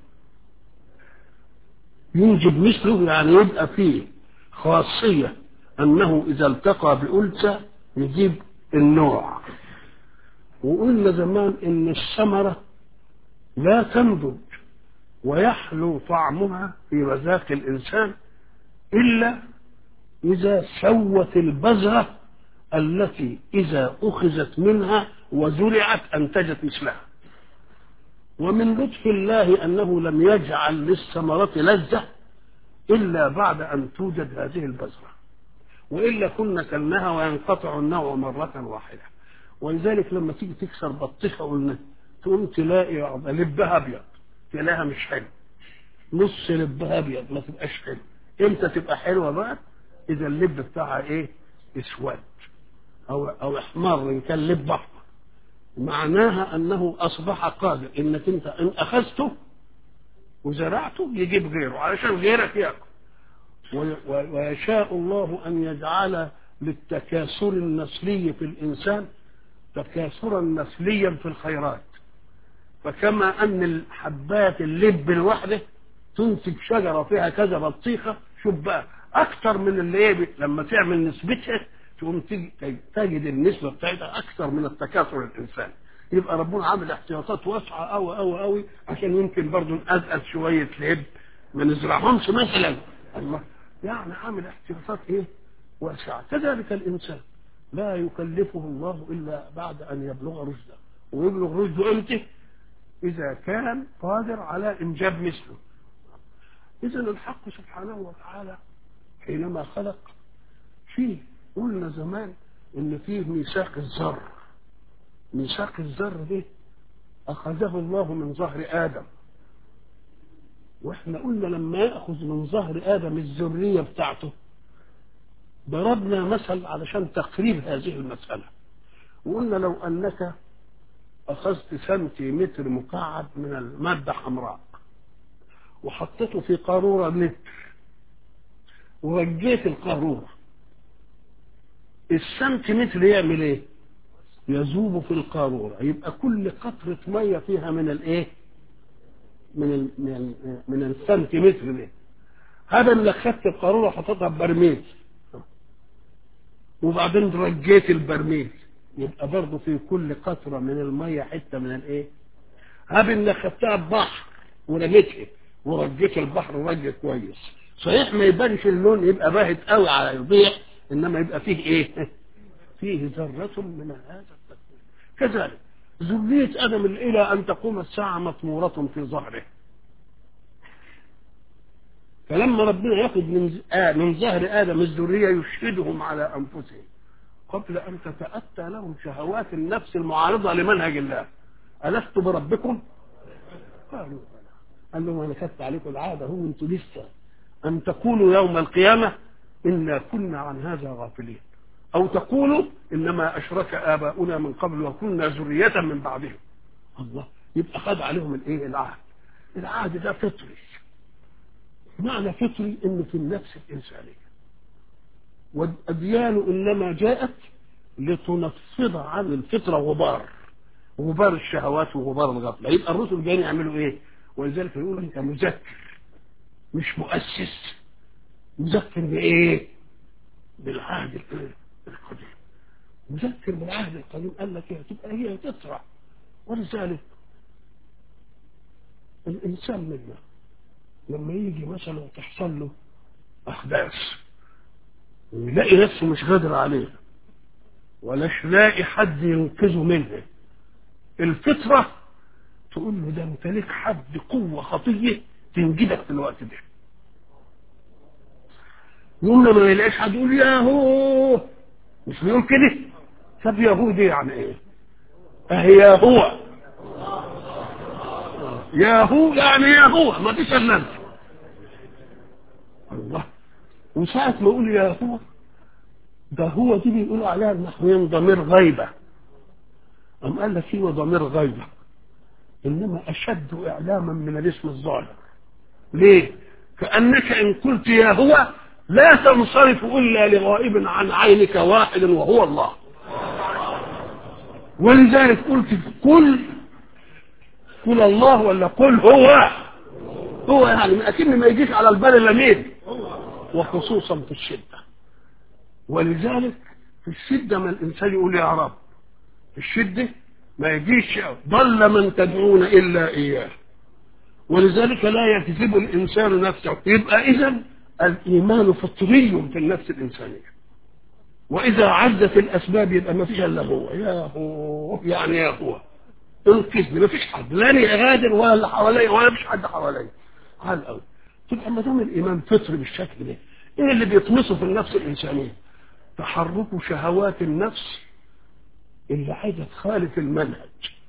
ينجب مثله يعني يبقى فيه خاصية أنه إذا التقى بأنثى يجيب النوع وقلنا زمان إن الثمرة لا تنضج ويحلو طعمها في مذاق الإنسان إلا إذا سوت البذرة التي إذا أخذت منها وزرعت أنتجت مثلها ومن لطف الله أنه لم يجعل للثمرة لذة إلا بعد أن توجد هذه البذرة وإلا كنا كلناها وينقطع النوع مرة واحدة ولذلك لما تيجي تكسر بطيخة قلنا تقوم تلاقي لبها أبيض تلاقيها مش حلو نص لبها أبيض ما تبقاش حلو إمتى تبقى حلوة بقى إذا اللب بتاعها إيه اسود أو أو أحمر إن كان لب أحمر معناها أنه أصبح قادر إنك أنت إن أخذته وزرعته يجيب غيره علشان غيرك ياكل ويشاء الله أن يجعل للتكاثر النسلي في الإنسان تكاثرا نسليا في الخيرات فكما أن الحبات اللب الواحدة تنتج شجرة فيها كذا بطيخة شوف بقى أكثر من اللي ايه لما تعمل نسبتها تقوم تجد النسبة بتاعتها أكثر من التكاثر الإنساني يبقى ربنا عامل احتياطات واسعة أوي أوي أوي عشان يمكن برضه نقزقز شوية لب ما نزرعهمش مثلا الله يعني عامل احتياطات ايه واسعة كذلك الإنسان لا يكلفه الله إلا بعد أن يبلغ رشده ويبلغ رشده امتى اذا كان قادر على انجاب مثله اذا الحق سبحانه وتعالى حينما خلق فيه قلنا زمان ان فيه ميثاق الذر ميثاق الذر ده اخذه الله من ظهر ادم واحنا قلنا لما ياخذ من ظهر ادم الذريه بتاعته ضربنا مثل علشان تقريب هذه المساله وقلنا لو انك اخذت سنتيمتر مكعب من الماده حمراء وحطيته في قاروره لتر ورجيت القاروره السنتيمتر يعمل ايه يذوب في القاروره يبقى كل قطره ميه فيها من الايه من ال من ال من السنتيمتر ده هذا اللي خدت القاروره وحطيتها في برميل وبعدين رجيت البرميل يبقى برضه في كل قطره من الميه حته من الايه هذا اللي خدتها ببحر ورميتها ورجيت البحر رج كويس صحيح ما يبانش اللون يبقى باهت قوي على يضيع انما يبقى فيه ايه فيه ذرة من هذا التكوين كذلك ذرية ادم الى ان تقوم الساعة مطمورة في ظهره فلما ربنا ياخذ من آه من ظهر ادم الذرية يشهدهم على انفسهم قبل ان تتأتى لهم شهوات النفس المعارضة لمنهج الله ألست بربكم؟ قالوا بلى قال لهم انا خدت عليكم العاده هو انتوا لسه ان تقولوا يوم القيامه انا كنا عن هذا غافلين او تقولوا انما اشرك اباؤنا من قبل وكنا ذريه من بعدهم الله يبقى خد عليهم الايه العهد العهد ده فطري معنى فطري انه في النفس الانسانيه والاديان انما جاءت لتنفض عن الفطره غبار غبار الشهوات وغبار الغفله يبقى الرسل جايين يعملوا ايه ولذلك يقول انت مذكر مش مؤسس مذكر بايه بالعهد القديم مذكر بالعهد القديم قال لك ايه تبقى هي تسرع ولذلك الانسان منا لما يجي مثلا تحصل له احداث ويلاقي نفسه مش قادر عليها ولاش لاقي حد ينقذه منها الفطره تقول له ده انت ليك حد قوه خطيه تنجدك في الوقت ده يوم لما ما يلاقيش حد يقول يا هو مش بيقول كده طب يا هو دي يعني ايه اهي يا هو يا هو يعني يا هو ما فيش الا انت الله وساعة ما يقول يا هو ده هو دي بيقولوا عليها النحويين ضمير غيبة أم قال لك هو ضمير غيبة إنما أشد إعلاما من الاسم الظاهر ليه؟ كأنك إن قلت يا هو لا تنصرف إلا لغائب عن عينك واحد وهو الله ولذلك قلت قل قل الله ولا قل هو هو يعني أكن ما يجيش على البال إلا مين وخصوصا في الشدة ولذلك في الشدة ما الإنسان يقول يا رب في الشدة ما يجيش ضل من تدعون إلا إياه ولذلك لا يكذب الإنسان نفسه يبقى إذا الإيمان فطري في النفس الإنسانية وإذا عزت الأسباب يبقى ما فيش إلا هو يا هو يعني يا هو انقذني ما فيش حد لا أنا غادر ولا اللي حواليا ولا مفيش حد حواليا حال قوي تبقى ما دام الإيمان فطري بالشكل ده إيه اللي بيطمسه في النفس الإنسانية تحرك شهوات النفس اللي عايزة تخالف المنهج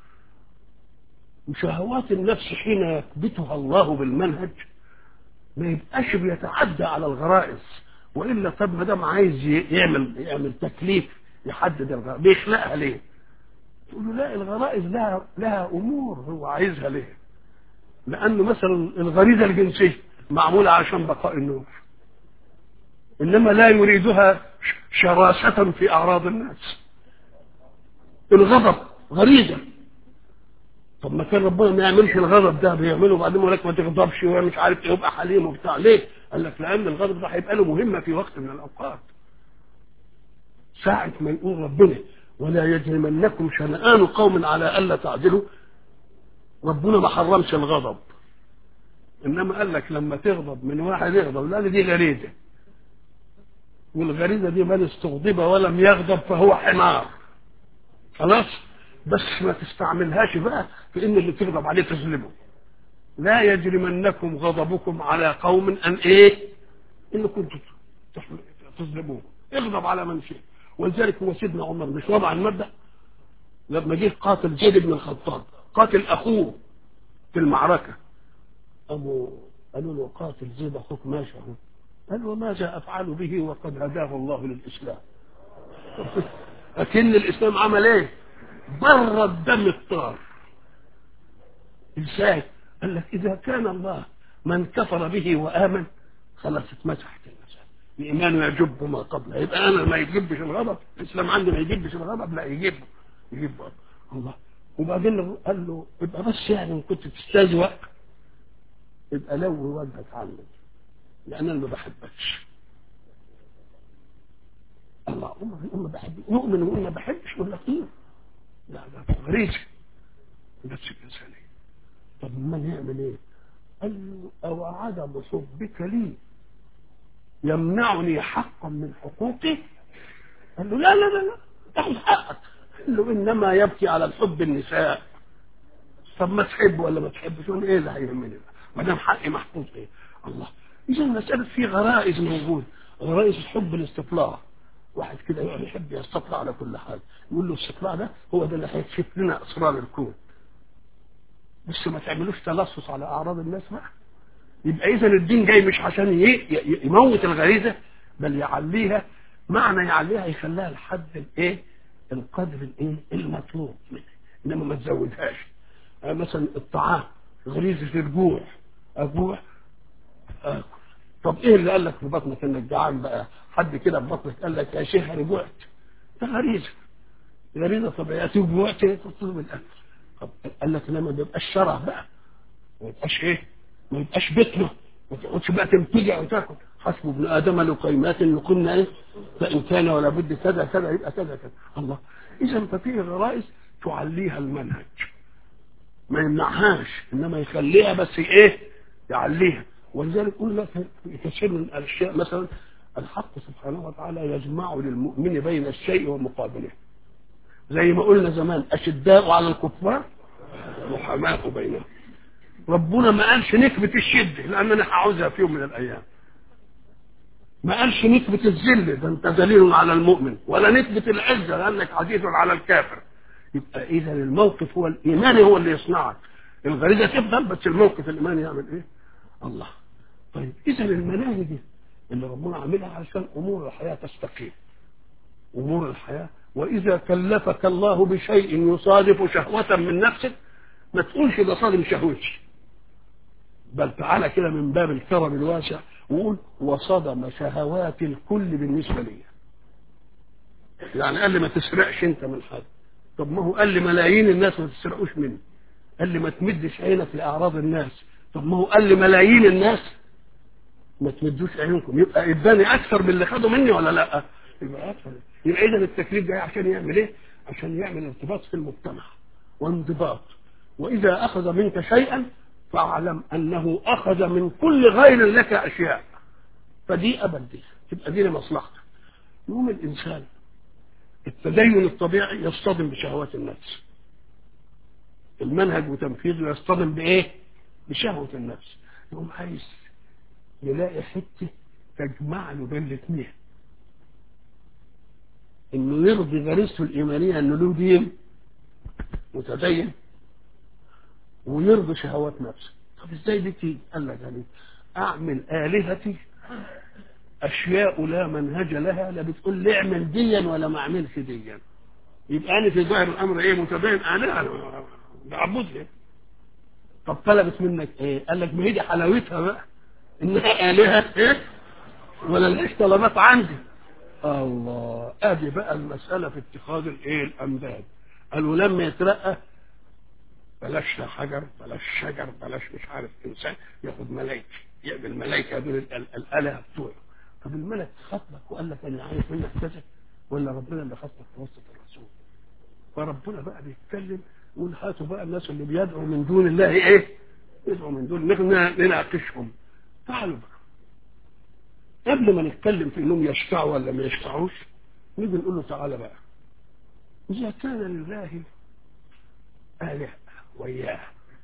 وشهوات النفس حين يكبتها الله بالمنهج ما يبقاش بيتعدى على الغرائز والا طب ما دام عايز يعمل يعمل تكليف يحدد الغرائز بيخلقها ليه؟ تقول له لا الغرائز لها لها امور هو عايزها ليه؟ لانه مثلا الغريزه الجنسيه معموله عشان بقاء النور انما لا يريدها شراسه في اعراض الناس الغضب غريزه طب ما كان ربنا ما يعملش الغضب ده بيعمله بعدين يقول لك ما تغضبش ومش عارف ايه يبقى حليم وبتاع ليه؟ قال لك لان الغضب ده هيبقى له مهمه في وقت من الاوقات. ساعة ما يقول ربنا ولا يجرمنكم شنآن قوم على الا تعدلوا ربنا ما حرمش الغضب. انما قال لك لما تغضب من واحد يغضب لا دي غريزه. والغريزه دي من استغضب ولم يغضب فهو حمار. خلاص؟ بس ما تستعملهاش بقى في ان اللي تغضب عليه تظلمه لا يجرمنكم غضبكم على قوم ان ايه انكم تظلموه اغضب على من شئت ولذلك هو سيدنا عمر مش وضع المبدا لما جه قاتل زيد بن الخطاب قاتل اخوه في المعركه ابو قالوا له قاتل زيد اخوك ماشي اهو قال وماذا افعل به وقد هداه الله للاسلام لكن الاسلام عمل ايه بر الدم الطار ازاي قال لك اذا كان الله من كفر به وامن خلاص اتمسحت المسألة ايمانه يجب ما قبله يبقى انا ما يجبش الغضب الاسلام عندي ما يجبش الغضب لا يجب يجب الله وبعدين قال له يبقى بس يعني ان كنت تستهزئ يبقى لو وجهك عني لان انا ما بحبكش الله ما بحب نؤمن وما بحبش ولا كتير لا لا غريزه نفس الانسانيه طب ما نعمل ايه قال له او عدم حبك لي يمنعني حقا من حقوقي قال له لا لا لا لا تاخذ حقك قال له انما يبكي على الحب النساء طب ما تحب ولا ما تحبش يقول ايه اللي هيهمني ما دام حقي محفوظ ايه الله اذا مساله في غرائز موجود غرائز الحب الاستطلاع واحد كده يقعد يحب يستطلع على كل حاجه يقول له الاستطلاع ده هو ده اللي هيكشف لنا اسرار الكون بس ما تعملوش تلصص على اعراض الناس بقى يبقى اذا الدين جاي مش عشان يموت الغريزه بل يعليها معنى يعليها يخليها لحد الايه القدر الايه المطلوب منها انما ما تزودهاش يعني مثلا الطعام غريزه الجوع اجوع اكل طب ايه اللي قال لك في بطنك انك جعان بقى حد كده في بطنك قال لك يا شيخ انا جوعت ده غريزه غريزه طبيعيه جوعت تطلب الاكل طب قال لك لا ما بيبقاش شرع بقى ما يبقاش ايه ما يبقاش بيتنا ما تقعدش بقى تنتجع وتاكل حسب ابن ادم لقيمات يقولنا ايه فان كان ولا بد كذا كذا يبقى كذا كذا الله اذا ففيه غرائز تعليها المنهج ما يمنعهاش انما يخليها بس ايه يعليها ولذلك قلنا في كثير من الاشياء مثلا الحق سبحانه وتعالى يجمع للمؤمن بين الشيء ومقابله زي ما قلنا زمان اشداء على الكفار رحماء بينهم ربنا ما قالش نكبة الشدة لأن أنا هعوزها في يوم من الأيام ما قالش نكبة الذل ده أنت ذليل على المؤمن ولا نكبة العزة لأنك عزيز على الكافر يبقى إذا الموقف هو الإيماني هو اللي يصنعك الغريزة تفضل بس الموقف الإيماني يعمل إيه؟ الله طيب إذا المناهج دي اللي ربنا عاملها عشان أمور الحياة تستقيم أمور الحياة وإذا كلفك الله بشيء يصادف شهوة من نفسك ما تقولش ده صادم شهوتي بل تعالى كده من باب الكرم الواسع وقول وصدم شهوات الكل بالنسبة لي يعني قال لي ما تسرقش انت من حد طب ما هو قال لي ملايين الناس ما تسرقوش مني قال لي ما تمدش عينك لأعراض الناس طب ما هو قال لي ملايين الناس ما تمدوش عينكم يبقى اداني اكثر من اللي خدوا مني ولا لا يبقى اكثر يبقى اذا التكليف جاي عشان يعمل ايه عشان يعمل ارتباط في المجتمع وانضباط واذا اخذ منك شيئا فاعلم انه اخذ من كل غير لك اشياء فدي ابد دي تبقى دي لمصلحتك يقوم الانسان التدين الطبيعي يصطدم بشهوات النفس المنهج وتنفيذه يصطدم بايه بشهوة النفس يقوم عايز يلاقي حتة تجمع له بين الاثنين انه يرضي غريزته الايمانية انه له دين متدين ويرضي شهوات نفسه طب ازاي دي تيجي؟ قال لك يعني اعمل الهتي اشياء لا منهج لها لا بتقول لي اعمل ديا ولا ما اعملش ديا يبقى انا في ظاهر الامر ايه متدين انا بعبدها طب طلبت منك ايه قال لك ما هي دي حلاوتها بقى انها الهه ايه ولا لهاش طلبات عندي الله ادي بقى المساله في اتخاذ الايه الانداد قالوا لما يترقى بلاش حجر بلاش شجر بلاش مش عارف انسان ياخد ملائكه يقبل ملائكه دول الالهه بتوعه طب الملك خطبك وقال لك انا عايز منك كذا ولا ربنا اللي خطبك في وسط الرسول فربنا بقى بيتكلم يقول هاتوا بقى الناس اللي بيدعوا من دون الله ايه يدعوا من دون نناقشهم تعالوا بقى قبل ما نتكلم في انهم يشفعوا ولا ما يشفعوش نيجي نقول له تعالى بقى اذا كان لله آلهة وإياه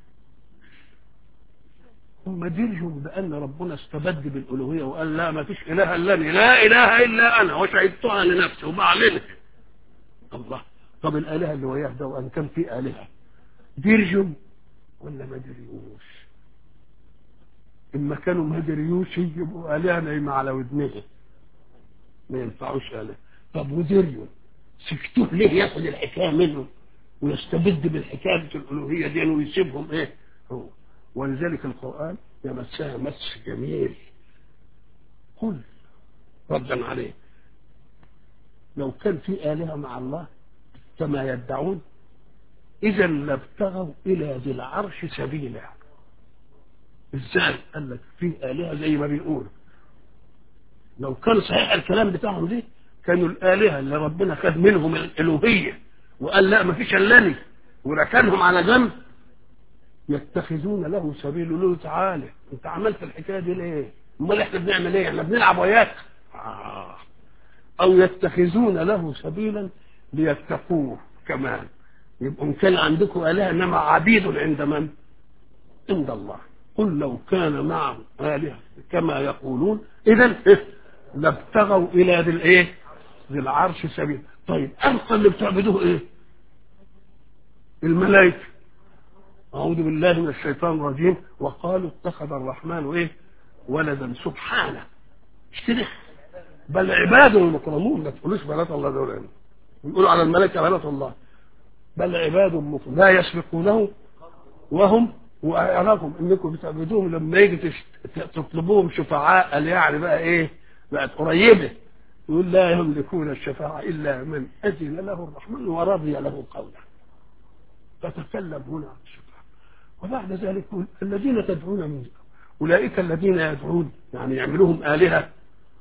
هم درجوا بأن ربنا استبد بالألوهية وقال لا ما فيش إله إلا أنا لا إله إلا أنا وشهدتها لنفسي وبعلنها الله طب الآلهة اللي وياه ده وأن كان في آلهة درجوا ولا ما دريوش إما كانوا ما دريوش يبقوا آلهة نايمة على ودنه ما ينفعوش آلهة طب ودريوا سكتوه ليه ياخد الحكاية منهم ويستبد بالحكاية الألوهية دي ويسيبهم إيه هو ولذلك القرآن يمسها مس جميل قل ردا عليه لو كان في آلهة مع الله كما يدعون إذا لابتغوا إلى ذي العرش سبيلا إزاي قال لك في آلهة زي ما بيقول لو كان صحيح الكلام بتاعهم دي كانوا الآلهة اللي ربنا خد منهم الألوهية وقال لا ما فيش إلا وركنهم على جنب يتخذون له سبيل له تعالى انت عملت الحكايه دي ليه امال احنا بنعمل ايه احنا بنلعب وياك آه. او يتخذون له سبيلا ليتقوه كمان يبقى ان كان عندكم اله انما عبيد عند من عند الله قل لو كان معه آلهة كما يقولون إذا لابتغوا إلى ذي الإيه؟ ذي العرش سبيل طيب أنت اللي بتعبدوه إيه؟ الملائكة أعوذ بالله من الشيطان الرجيم وقالوا اتخذ الرحمن إيه ولدا سبحانه مش كده بل عباد مكرمون ما تقولوش بنات الله دول يعني بيقولوا على الملائكة بنات الله بل عباد مكرمون لا يسبقونه وهم وأراكم انكم بتعبدوهم لما يجي تطلبوهم شفعاء قال يعني بقى ايه بقت قريبه يقول لا يملكون الشفاعة إلا من أذن له الرحمن ورضي له قولا فتكلم هنا عن الشفاعة وبعد ذلك يقول الذين تدعون من أولئك الذين يدعون يعني يعملوهم آلهة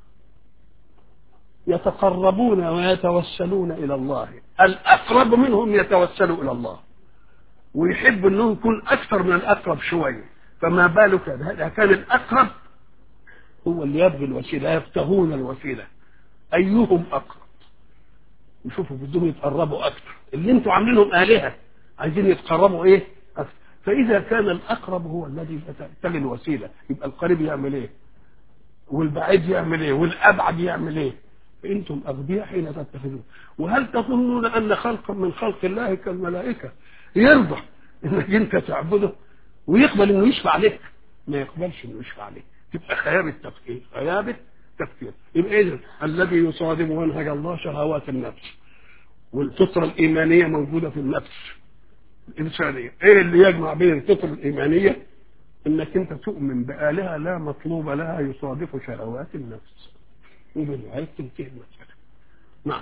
يتقربون ويتوسلون إلى الله الأقرب منهم يتوسل إلى الله ويحب أنه يكون أكثر من الأقرب شوية فما بالك هذا كان الأقرب هو اللي يبغي الوسيلة يبتغون الوسيلة أيهم أقرب يشوفوا بدهم يتقربوا أكثر اللي انتوا عاملينهم آلهة عايزين يتقربوا إيه أكثر فإذا كان الأقرب هو الذي يبتغي الوسيلة يبقى القريب يعمل إيه والبعيد يعمل إيه والأبعد يعمل إيه فأنتم أغبياء حين تتخذون وهل تظنون أن خلقا من خلق الله كالملائكة يرضى انك انت تعبده ويقبل انه يشفع لك ما يقبلش انه يشفع عليك تبقى خيابة تفكير خيابة تفكير يبقى اذا الذي يصادم منهج الله شهوات النفس والفطرة الإيمانية موجودة في النفس الإنسانية ايه اللي يجمع بين الفطرة الإيمانية انك انت تؤمن بآلهة لا مطلوب لها يصادف شهوات النفس وبالعيد تنتهي المسألة نعم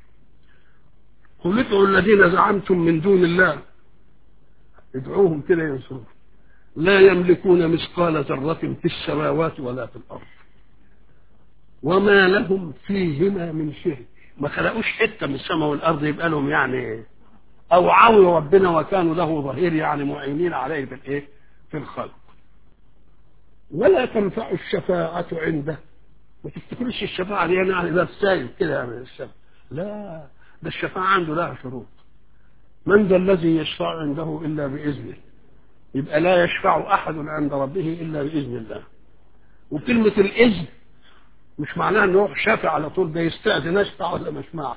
قل ادعوا الذين زعمتم من دون الله ادعوهم كده ينصرون لا يملكون مثقال ذرة في السماوات ولا في الأرض وما لهم فيهما من شيء ما خلقوش حتة من السماء والأرض يبقى لهم يعني أو عاونوا ربنا وكانوا له ظهير يعني معينين عليه في الإيه في الخلق ولا تنفع الشفاعة عنده ما تفتكرش الشفاعة دي يعني ده سايب كده من الشفاعة لا ده الشفاعة عنده لها شروط من ذا الذي يشفع عنده إلا بإذنه يبقى لا يشفع أحد عند ربه إلا بإذن الله وكلمة الإذن مش معناها انه يروح شافع على طول ده يستأذن اشفع ولا ما اشفعش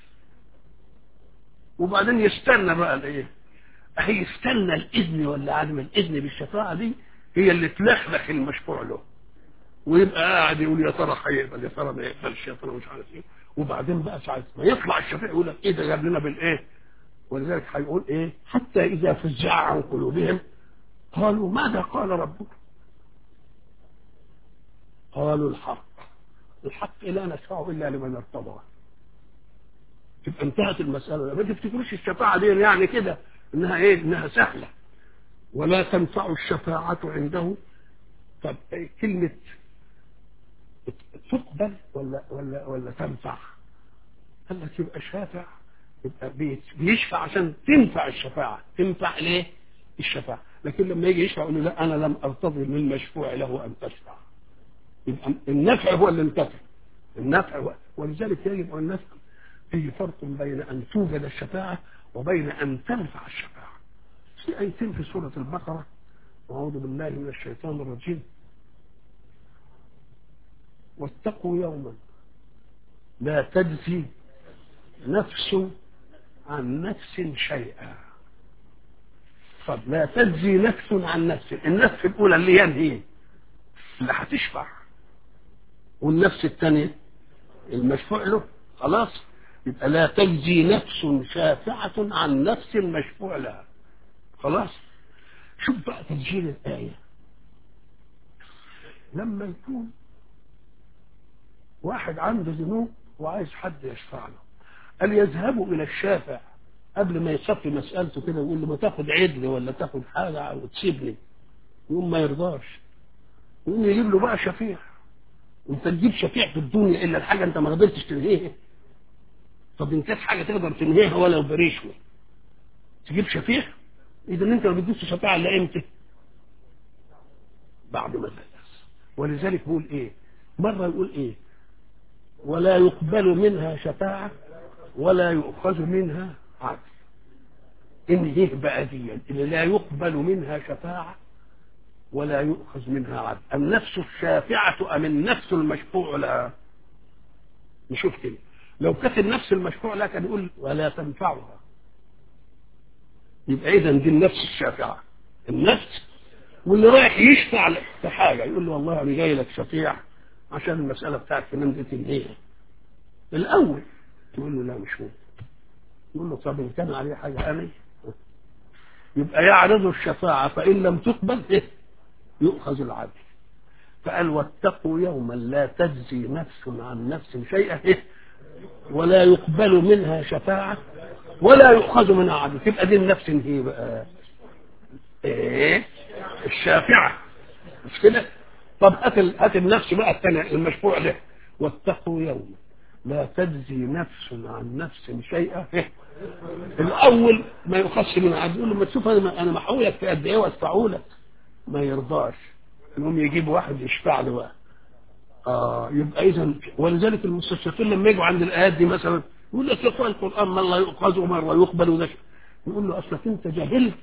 وبعدين يستنى بقى الايه هي يستنى الاذن ولا عدم الاذن بالشفاعه دي هي اللي تلخلخ المشفوع له ويبقى قاعد يقول يا ترى هيقبل يا ترى ما يقبلش يا ترى مش عارف ايه وبعدين بقى ساعه ما يطلع الشفيع يقول لك ايه ده جاب لنا بالايه ولذلك هيقول ايه حتى اذا فزع عن قلوبهم قالوا ماذا قال ربك قالوا الحق الحق لا نشفع الا لمن ارتضى تبقى انتهت المساله ما تفتكروش الشفاعه دي يعني كده انها ايه انها سهله ولا تنفع الشفاعه عنده طب إيه كلمه تقبل ولا ولا ولا تنفع قال لك يبقى شافع يبقى بيشفع عشان تنفع الشفاعة تنفع ليه الشفاعة لكن لما يجي يشفع يقول له لا أنا لم أرتضي للمشفوع له أن تشفع يبقى النفع هو اللي انتفع النفع هو ولذلك يجب أن نفهم في فرق بين أن توجد الشفاعة وبين أن تنفع الشفاعة في آيتين في سورة البقرة أعوذ بالله من الشيطان الرجيم واتقوا يوما لا تجزي نفس عن نفس شيئا طب لا تجزي نفس عن نفس النفس الأولى اللي ينهي اللي هتشفع والنفس الثانية المشفوع له خلاص يبقى لا تجزي نفس شافعة عن نفس مشفوع لها خلاص شوف بقى تسجيل الآية لما يكون واحد عنده ذنوب وعايز حد يشفع له قال يذهبوا إلى الشافع قبل ما يصفي مسألته كده يقول له ما تاخد عدل ولا تاخد حاجة وتسيبني يقوم ما يرضاش يقوم يجيب له بقى شفيع انت تجيب شفيع في الدنيا الا الحاجة انت ما قدرتش تنهيها طب ان كانت حاجة تقدر تنهيها ولو بريشوة تجيب شفيع اذا انت ما بتجيبش شفيع الا امتى بعد ما تلبس ولذلك بيقول ايه مرة يقول ايه ولا يقبل منها شفاعة ولا يؤخذ منها عدل إن هي بقى دي اللي لا يقبل منها شفاعة ولا يؤخذ منها عدل النفس الشافعة أم النفس المشفوع لها نشوف كده لو كانت النفس المشفوع لها كان يقول ولا تنفعها يبقى إذا دي النفس الشافعة النفس واللي رايح يشفع في حاجة يقول له والله أنا جاي لك شفيع عشان المسألة بتاعت فلان دي تنهيها الأول تقول له لا مش ممكن يقول له طب إن كان عليه حاجة أنا يبقى يعرض الشفاعة فإن لم تقبل إيه يؤخذ العدل فقال واتقوا يوما لا تجزي نفس عن نفس شيئا إيه ولا يقبل منها شفاعة ولا يؤخذ منها عدل تبقى دي النفس هي بقى ايه الشافعة مش كده طب هات هات النفس بقى الثانية المشفوع له واتقوا يوما لا تجزي نفس عن نفس شيئا إيه؟ الاول ما يخص من عدل يقول له ما تشوف انا انا محولك في قد ايه وادفعه لك ما يرضاش المهم يجيب واحد يشفع له بقى اه يبقى اذا ولذلك المستشرقين لما يجوا عند الايات دي مثلا يقول لك يقرا القران مره يؤخذ ومره يقبل وده يقول له اصلك انت جهلت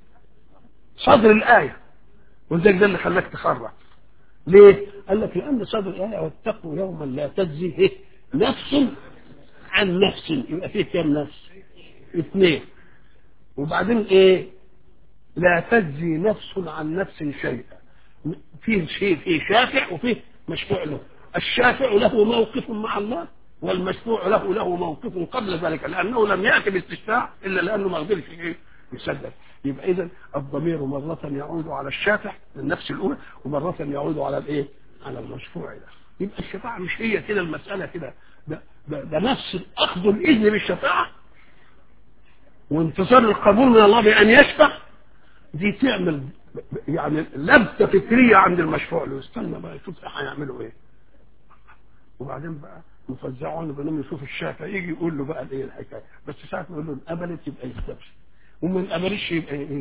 صدر الايه ولذلك ده اللي خلاك تخرج ليه؟ قال لك لان صدر الايه واتقوا يوما لا تجزي إيه؟ نفس عن نفس يبقى فيه كام نفس؟ اثنين وبعدين ايه؟ لا تجزي نفس عن نفس شيئا فيه شيء فيه شافع وفيه مشفوع له الشافع له موقف مع الله والمشفوع له له موقف قبل ذلك لانه لم ياتي باستشفاع الا لانه ما قدرش ايه يسدد يبقى اذا الضمير مره يعود على الشافع النفس الاولى ومره يعود على الايه على المشفوع ده يبقى الشفاعه مش هي كده المساله كده ده, ده, ده نفس اخذ الاذن بالشفاعه وانتظار القبول من الله بان يشفع دي تعمل يعني لبسه فكريه عند المشفوع له استنى بقى يشوف هيعملوا ايه وبعدين بقى يفزعوا عنه بانهم يشوف الشافع يجي يقول له بقى الايه الحكايه بس ساعه ما يقول له انقبلت يبقى يستبشر وما انقبلش يبقى ايه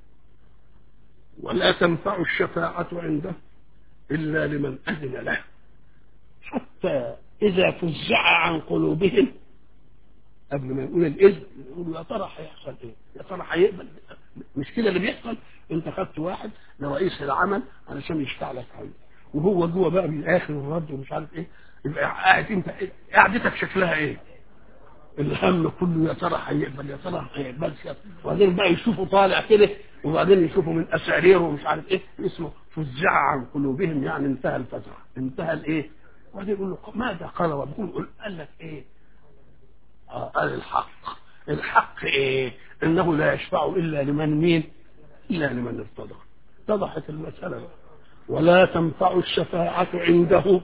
ولا تنفع الشفاعة عنده إلا لمن أذن له حتى إذا فزع عن قلوبهم قبل ما يقول الإذن يقول يا ترى هيحصل إيه؟ يا ترى هيقبل مش كده اللي بيحصل أنت خدت واحد لرئيس العمل علشان يشفع لك عنه وهو جوه بقى بالآخر والرد ومش عارف إيه يبقى قاعد أنت إيه؟ قعدتك شكلها إيه؟ الهم كله يا ترى هيقبل يا ترى ما هيقبلش وبعدين بقى يشوفوا طالع كده وبعدين يشوفوا من اساريره ومش عارف ايه اسمه فزع عن قلوبهم يعني انتهى الفزع انتهى الايه وبعدين يقول له ماذا قال ربكم قال لك ايه آه قال الحق الحق ايه انه لا يشفع الا لمن مين الا لمن ارتضى اتضحت المساله ولا تنفع الشفاعه عنده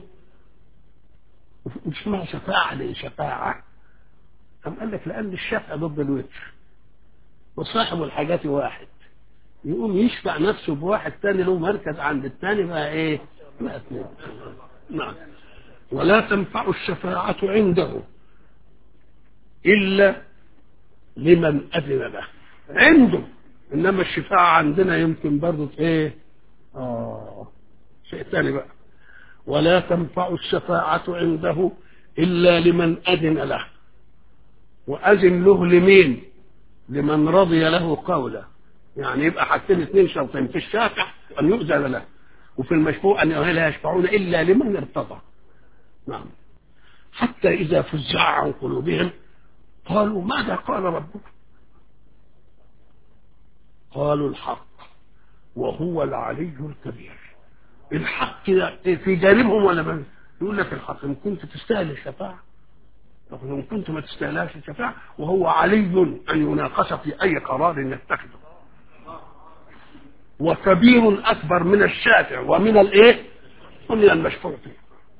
مش اسمها شفاعه ليه شفاعه أم قال لك لأن الشفع ضد الوتر وصاحب الحاجات واحد يقوم يشفع نفسه بواحد تاني له مركز عند التاني بقى ايه بقى اثنين نعم ولا تنفع الشفاعة عنده إلا لمن أذن له عنده إنما الشفاعة عندنا يمكن برضه ايه آه شيء تاني بقى ولا تنفع الشفاعة عنده إلا لمن أذن له وأذن له لمين لمن رضي له قولا يعني يبقى حاجتين اثنين شرطين في الشافع ان يؤذن له وفي المشفوع ان لا يشفعون الا لمن ارتضى نعم حتى اذا فزع عن قلوبهم قالوا ماذا قال ربك قالوا الحق وهو العلي الكبير الحق في جانبهم ولا من يقول لك الحق ان كنت تستاهل الشفاعه طب ان كنت ما تستاهلهاش الشفاعه وهو علي ان يناقش في اي قرار يتخذه وكبير اكبر من الشافع ومن الايه ومن المشفوع فيه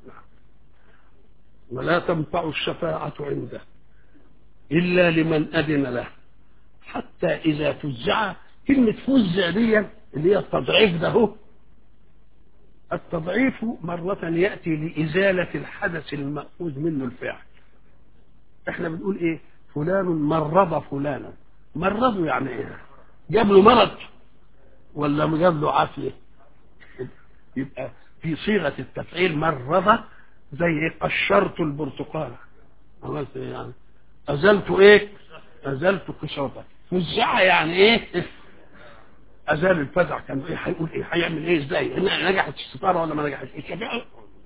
ولا تنفع الشفاعة عنده إلا لمن أذن له حتى إذا فزع كلمة فزع دي اللي هي التضعيف ده هو التضعيف مرة يأتي لإزالة الحدث المأخوذ منه الفعل احنا بنقول ايه فلان مرض فلانا مرضه يعني ايه جاب له مرض ولا جاب له عافية يبقى في صيغة التفعيل مرض زي ايه قشرت البرتقالة عملت ايه يعني ازلت ايه ازلت قشرتها فزع يعني ايه ازال الفزع كان ايه هيقول ايه هيعمل ايه ازاي نجحت الستاره ولا ما نجحتش الشفاعه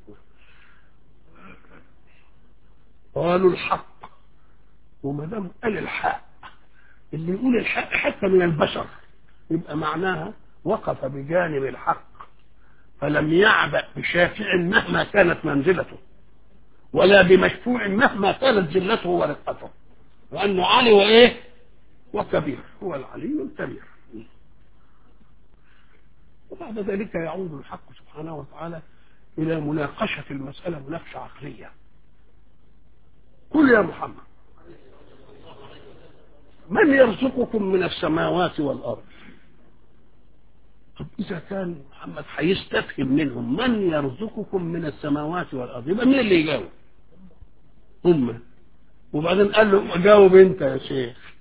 قالوا الحق وما دام قال الحق اللي يقول الحق حتى من البشر يبقى معناها وقف بجانب الحق فلم يعبأ بشافع مهما كانت منزلته ولا بمشفوع مهما كانت ذلته ورقته وأنه علي وإيه وكبير هو العلي الكبير وبعد ذلك يعود الحق سبحانه وتعالى إلى مناقشة المسألة مناقشة عقلية قل يا محمد من يرزقكم من السماوات والأرض طب إذا كان محمد هيستفهم منهم من يرزقكم من السماوات والأرض يبقى مين اللي يجاوب هم وبعدين قال له جاوب أنت يا شيخ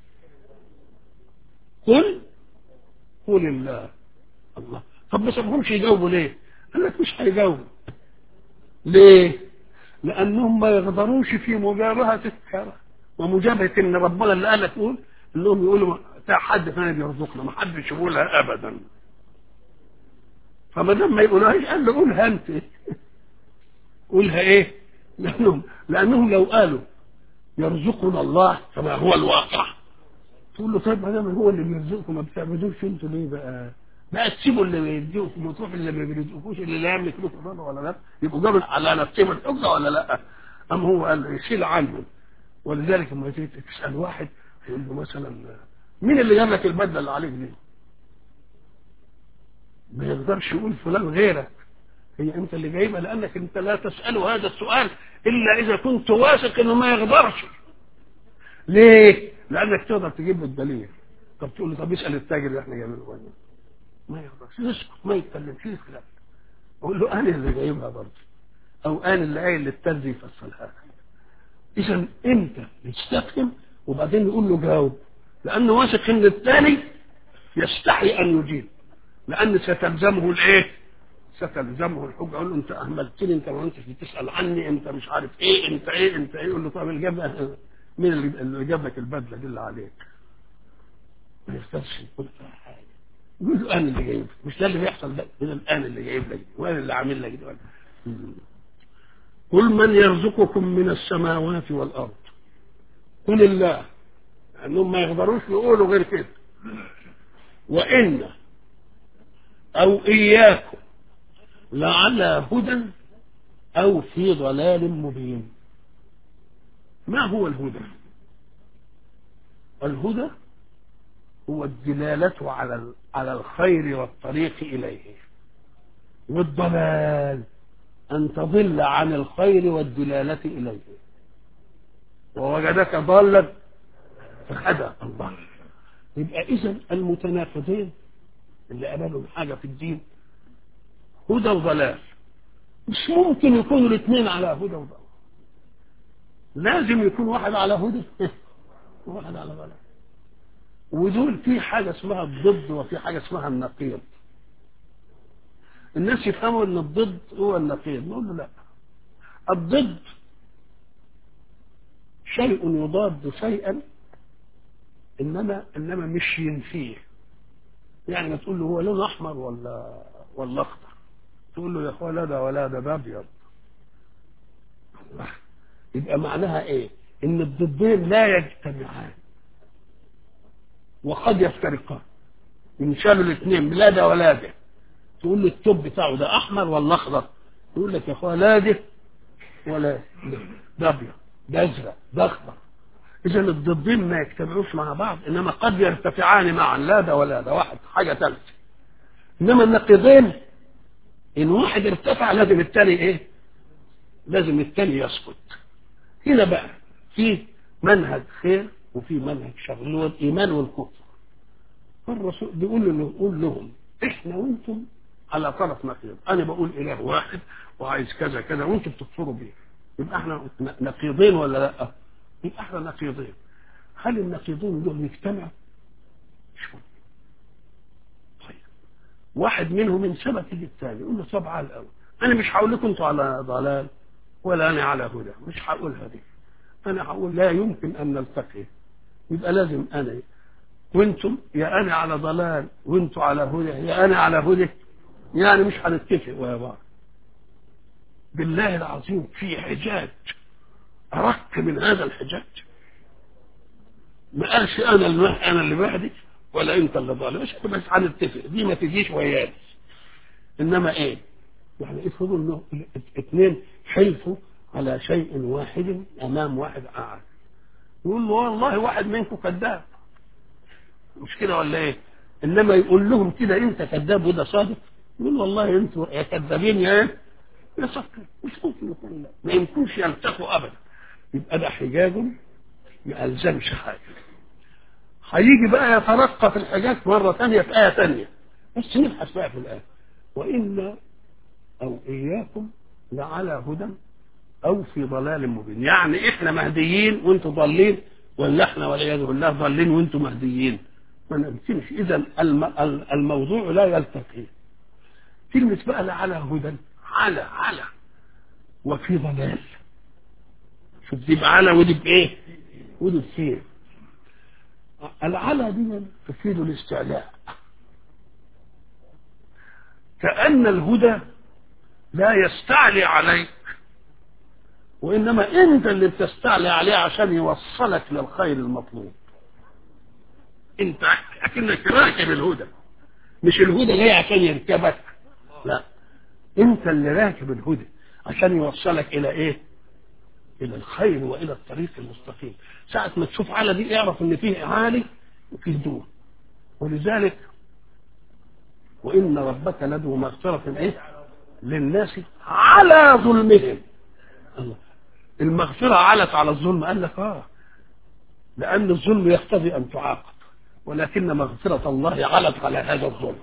قل قل الله الله طب ما سابهمش يجاوبوا ليه قال لك مش هيجاوبوا ليه لأنهم ما يقدروش في مجابهة الكرة ومجابهة ان ربنا اللي قال لك قول انهم يقولوا حد ثاني بيرزقنا ما حدش يقولها ابدا فما دام ما يقولهاش قال له قولها انت قولها ايه لانهم لانهم لو قالوا يرزقنا الله كما هو الواقع تقول له طيب ما دام هو اللي بيرزقكم ما بتعبدوش انتوا ليه بقى بقى تسيبوا اللي بيديكم وتروحوا اللي ما بيرزقوش اللي لا يملك لكم ضر ولا لا يبقوا جابوا على نفسهم الحجه ولا لا ام هو قال يشيل عنهم ولذلك لما تيجي تسال واحد يقول له مثلا مين اللي جاب لك البدله اللي عليك دي؟ ما يقدرش يقول فلان غيرك هي انت اللي جايبها لانك انت لا تساله هذا السؤال الا اذا كنت واثق انه ما يقدرش ليه؟ لانك تقدر تجيب له الدليل طب تقول له طب اسال التاجر اللي احنا جايبينه وين ما يقدرش يسكت ما يتكلمش يسكت اقول له انا اللي جايبها برضه او انا اللي قايل للترزي يفصلها اذا انت تستفهم وبعدين يقول له جاوب لانه واثق ان الثاني يستحي ان يجيب لان ستلزمه الايه ستلزمه الحجه اقول له انت اهملتني انت ما انتش بتسال عني انت مش عارف ايه انت ايه انت ايه يقول له طب اللي جاب مين اللي جاب لك البدله دي اللي عليك ما يقدرش يقول حاجه يقول له انا اللي جايب مش ده اللي بيحصل ده ده الان اللي جايب لك وانا اللي عامل لك ده قل من يرزقكم من السماوات والارض قل الله لانهم ما يقدروش يقولوا غير كده وان او اياكم لعلى هدى او في ضلال مبين ما هو الهدى الهدى هو الدلالة على على الخير والطريق إليه والضلال أن تضل عن الخير والدلالة إليه ووجدك ضالا فهدى الله يبقى إذا المتناقضين اللي قبلوا حاجة في الدين هدى وضلال مش ممكن يكونوا الاثنين على هدى وضلال لازم يكون واحد على هدى وواحد على ضلال ودول في حاجة اسمها الضد وفي حاجة اسمها النقيض الناس يفهموا ان الضد هو النقيض نقول له لا الضد شيء يضاد شيئا انما انما مش ينفيه يعني ما تقول له هو لون احمر ولا ولا اخضر تقول له يا اخويا لا ده ولا ده ده ابيض يبقى معناها ايه ان الضدين لا يجتمعان وقد يفترقان ينشالوا الاثنين لا ده ولا ده تقول له التوب بتاعه ده احمر ولا اخضر يقول لك يا اخويا لا ده ولا ده ده ابيض ده ازرق ده اخضر اذا الضدين ما يجتمعوش مع بعض انما قد يرتفعان معا لا ده ولا ده واحد حاجه ثالثه انما النقيضين ان واحد ارتفع لازم الثاني ايه لازم الثاني يسقط هنا بقى في منهج خير وفي منهج شر اللي هو الايمان والكفر الرسول بيقول له قول لهم احنا وانتم على طرف نقيض انا بقول اله واحد وعايز كذا كذا وانتم بتكفروا بيه يبقى احنا نقيضين ولا لا يبقى احنا نقيضين هل النقيضين دول يجتمعوا مش ممكن طيب واحد منهم من سبب يجي الثاني يقول له طب على الاول انا مش هقول لكم انتوا على ضلال ولا انا على هدى مش هقولها دي انا هقول لا يمكن ان نلتقي يبقى لازم انا وانتم يا انا على ضلال وانتم على هدى يا انا على هدى يعني مش هنتفق ويا بعض بالله العظيم في حجاج أرق من هذا الحجاج ما قالش أنا اللي أنا اللي بعدك ولا أنت اللي ضال مش بس هنتفق دي ما تجيش وياي إنما إيه؟ يعني افرضوا إنه اثنين حلفوا على شيء واحد أمام واحد قاعد يقول له والله واحد منكم كذاب مش كده ولا إيه؟ إنما يقول لهم كده أنت كذاب وده صادق يقول والله أنتوا يا كذابين يا إيه؟ يا صدق مش ممكن يكون لا ما يمكنش يلتقوا أبدا يبقى ده حجاج ما ألزمش حاجة هيجي بقى يترقى في الحجاج مرة ثانية في آية ثانية بس نبحث بقى في الآية وإنا أو إياكم لعلى هدى أو في ضلال مبين يعني إحنا مهديين وأنتم ضالين ولا إحنا والعياذ بالله ضالين وأنتم مهديين ما نمكنش إذا الموضوع لا يلتقي كلمة بقى لعلى هدى على على وفي ضلال شوف دي بعلى ودي بايه ودي بفين العلى دي تفيد الاستعلاء كأن الهدى لا يستعلي عليك وإنما أنت اللي بتستعلي عليه عشان يوصلك للخير المطلوب أنت أكنك راكب الهدى مش الهدى جاي عشان يركبك لا أنت اللي راكب الهدى عشان يوصلك إلى إيه؟ الى الخير والى الطريق المستقيم ساعة ما تشوف على دي اعرف ان فيه عالي وفيه دون ولذلك وان ربك لذو مغفرة ايه للناس على ظلمهم الله المغفرة علت على الظلم قال لك اه لان الظلم يقتضي ان تعاقب ولكن مغفرة الله علت على هذا الظلم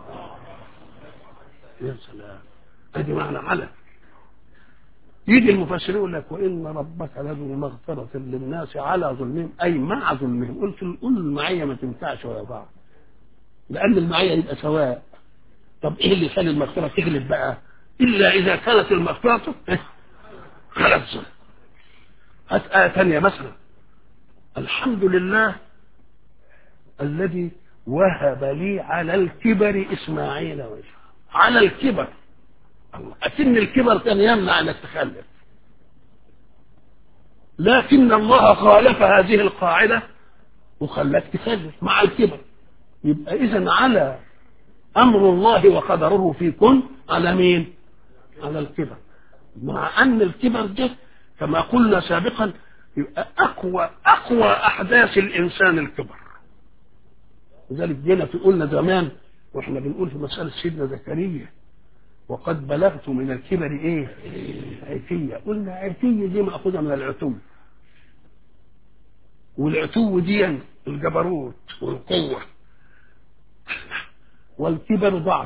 يا سلام ادي معنى علت يجي المفسرين يقول لك وان ربك لذو مغفره للناس على ظلمهم اي مع ظلمهم قلت قول المعيه ما تنفعش ويا بعض لان المعيه يبقى سواء طب ايه اللي يخلي المغفره تغلب بقى الا اذا كانت المغفره على الظلم هات ايه ثانيه مثلا الحمد لله الذي وهب لي على الكبر اسماعيل وإسحاق على الكبر أكن الكبر كان يمنع أنك تخلف لكن الله خالف هذه القاعدة وخلاك تخلف مع الكبر يبقى إذا على أمر الله وقدره في كن على مين؟ على الكبر مع أن الكبر ده كما قلنا سابقا يبقى أقوى أقوى أحداث الإنسان الكبر لذلك جينا في قلنا زمان واحنا بنقول في مسألة سيدنا زكريا وقد بلغت من الكبر ايه عتية قلنا عتية دي مأخوذة من العتو والعتو دي الجبروت والقوة والكبر ضعف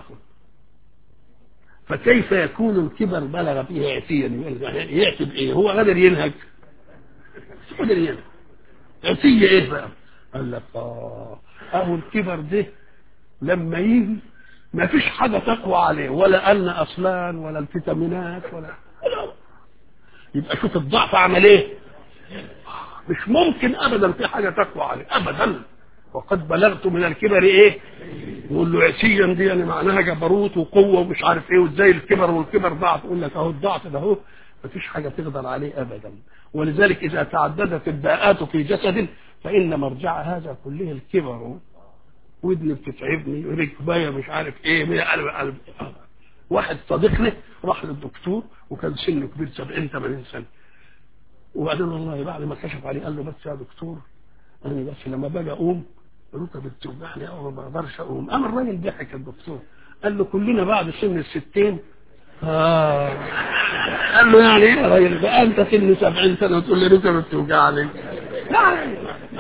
فكيف يكون الكبر بلغ فيه عتيا يأتي بإيه هو قادر ينهج قادر ينهج عتية ايه بقى قال لك اه اهو الكبر ده لما يجي ما فيش حاجة تقوى عليه ولا أن أصلان ولا الفيتامينات ولا يبقى شوف الضعف عمل ايه مش ممكن ابدا في حاجة تقوى عليه ابدا وقد بلغت من الكبر ايه يقول له عتيا دي يعني معناها جبروت وقوه ومش عارف ايه وازاي الكبر والكبر ضعف يقول لك اهو الضعف ده اهو مفيش حاجه تقدر عليه ابدا ولذلك اذا تعددت الداءات في جسد فان مرجع هذا كله الكبر ودني بتتعبني ركبايه مش عارف ايه مية قلب قلب واحد صديقنا راح للدكتور وكان سنه كبير 70 80 سنه وبعدين والله بعد ما كشف عليه قال له بس يا دكتور انا بس لما باجي اقوم ركبي بتوجعني او ما اقدرش اقوم قام الراجل ضحك الدكتور قال له كلنا بعد سن الستين آه. قال له يعني ايه يا راجل بقى انت سن 70 سنه وتقول لي ركبي بتوجعني لا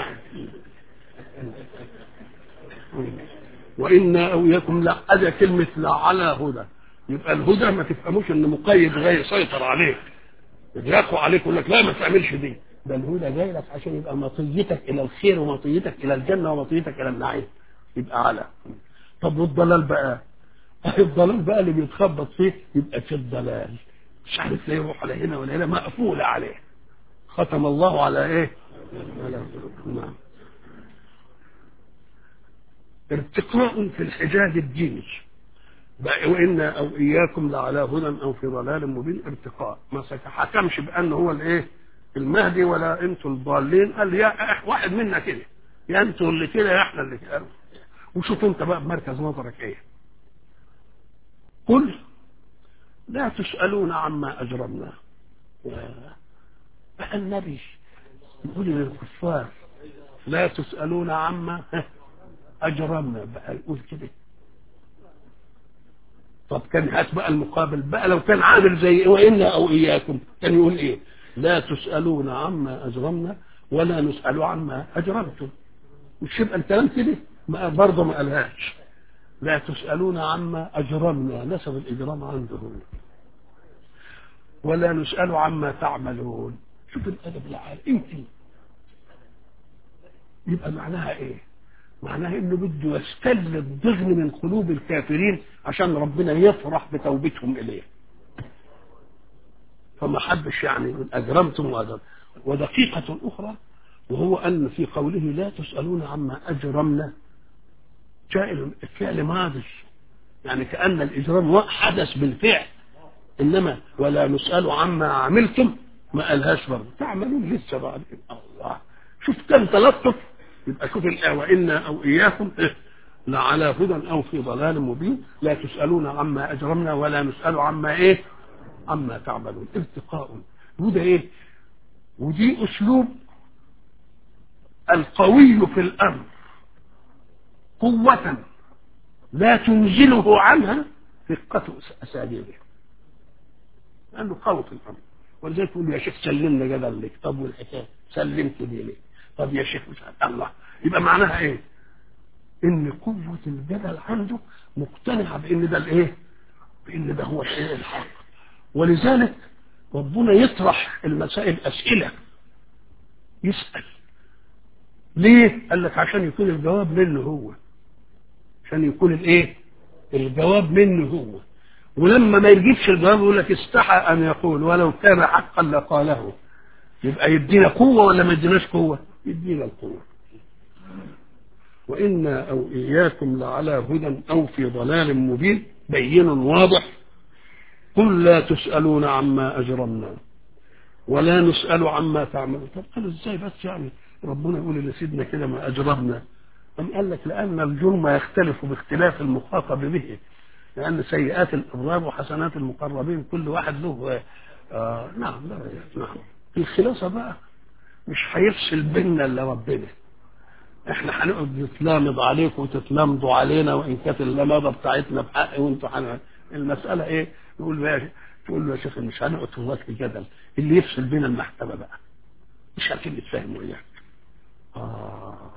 وإنا أو إياكم لا أدى كلمة لا على هدى يبقى الهدى ما تفهموش إن مقيد غير يسيطر عليك يضيقوا عليك يقول لك لا ما تعملش دي ده الهدى جاي لك عشان يبقى مطيتك إلى الخير ومطيتك إلى الجنة ومطيتك إلى النعيم يبقى على طب والضلال بقى الضلال بقى اللي بيتخبط فيه يبقى في الضلال مش عارف ليه يروح على هنا ولا هنا مقفول عليه ختم الله على ايه على نعم ارتقاء في الحجاج الديني وإنا أو إياكم لعلى هدى أو في ضلال مبين ارتقاء ما حكمش بأن هو الإيه المهدي ولا أنتوا الضالين قال يا واحد منا كده يا أنتوا اللي كده يا إحنا اللي كده وشوف أنت بقى بمركز نظرك إيه قل لا تسألون عما أجرمنا بقى النبي يقول للكفار لا تسألون عما أجرمنا بقى يقول كده طب كان هات بقى المقابل بقى لو كان عامل زي وإنا أو إياكم كان يقول إيه لا تسألون عما أجرمنا ولا نسأل عما أجرمتم مش يبقى الكلام كده ما برضه ما قالهاش لا تسألون عما أجرمنا نسب الإجرام عندهم ولا نسأل عما تعملون شوف الأدب العالي انت يبقى معناها ايه معناها انه بده يستل الضغن من قلوب الكافرين عشان ربنا يفرح بتوبتهم اليه فما حدش يعني يقول اجرمتم واجرم ودقيقة اخرى وهو ان في قوله لا تسألون عما اجرمنا جاء الفعل ماضي يعني كأن الاجرام حدث بالفعل انما ولا نسأل عما عملتم ما قالهاش برضه تعملون لسه بعد الله شوف كم تلطف يبقى شوف الآية وإنا أو إياكم لعلى هدى أو في ضلال مبين لا تسألون عما أجرمنا ولا نسأل عما إيه عما تعملون ارتقاء وده إيه ودي أسلوب القوي في الأمر قوة لا تنزله عنها دقة أساليبه لأنه قوي في الأمر ولذلك يقول يا شيخ سلمنا جدل لك طب والحكاية سلمت دي ليه طب يا شيخ مش عارف الله يبقى معناها ايه ان قوة الجدل عنده مقتنعة بان ده الايه بان ده هو الايه الحق ولذلك ربنا يطرح المسائل اسئلة يسأل ليه قال لك عشان يكون الجواب منه هو عشان يكون الايه الجواب منه هو ولما ما يجيبش الجواب يقول لك استحى ان يقول ولو كان حقا لقاله يبقى يدينا قوة ولا ما يديناش قوة يدينا القوة وإنا أو إياكم لعلى هدى أو في ضلال مبين بين واضح قل لا تسألون عما أجرمنا ولا نسأل عما تعملون طب قالوا ازاي بس يعني ربنا يقول لسيدنا كده ما أجرمنا أم قال لك لأن الجرم يختلف باختلاف المخاطب به لأن سيئات الأبرار وحسنات المقربين كل واحد له آه نعم نعم الخلاصة بقى مش هيفصل بيننا الا ربنا احنا هنقعد نتلامض عليكم وتتلامضوا علينا وان كانت اللمضه بتاعتنا بحق وانتوا حن... المساله ايه نقول بقى تقول له يا شيخ مش هنقعد في وقت الجدل اللي يفصل بين المحكمه بقى مش عارفين نتفاهم وياك اه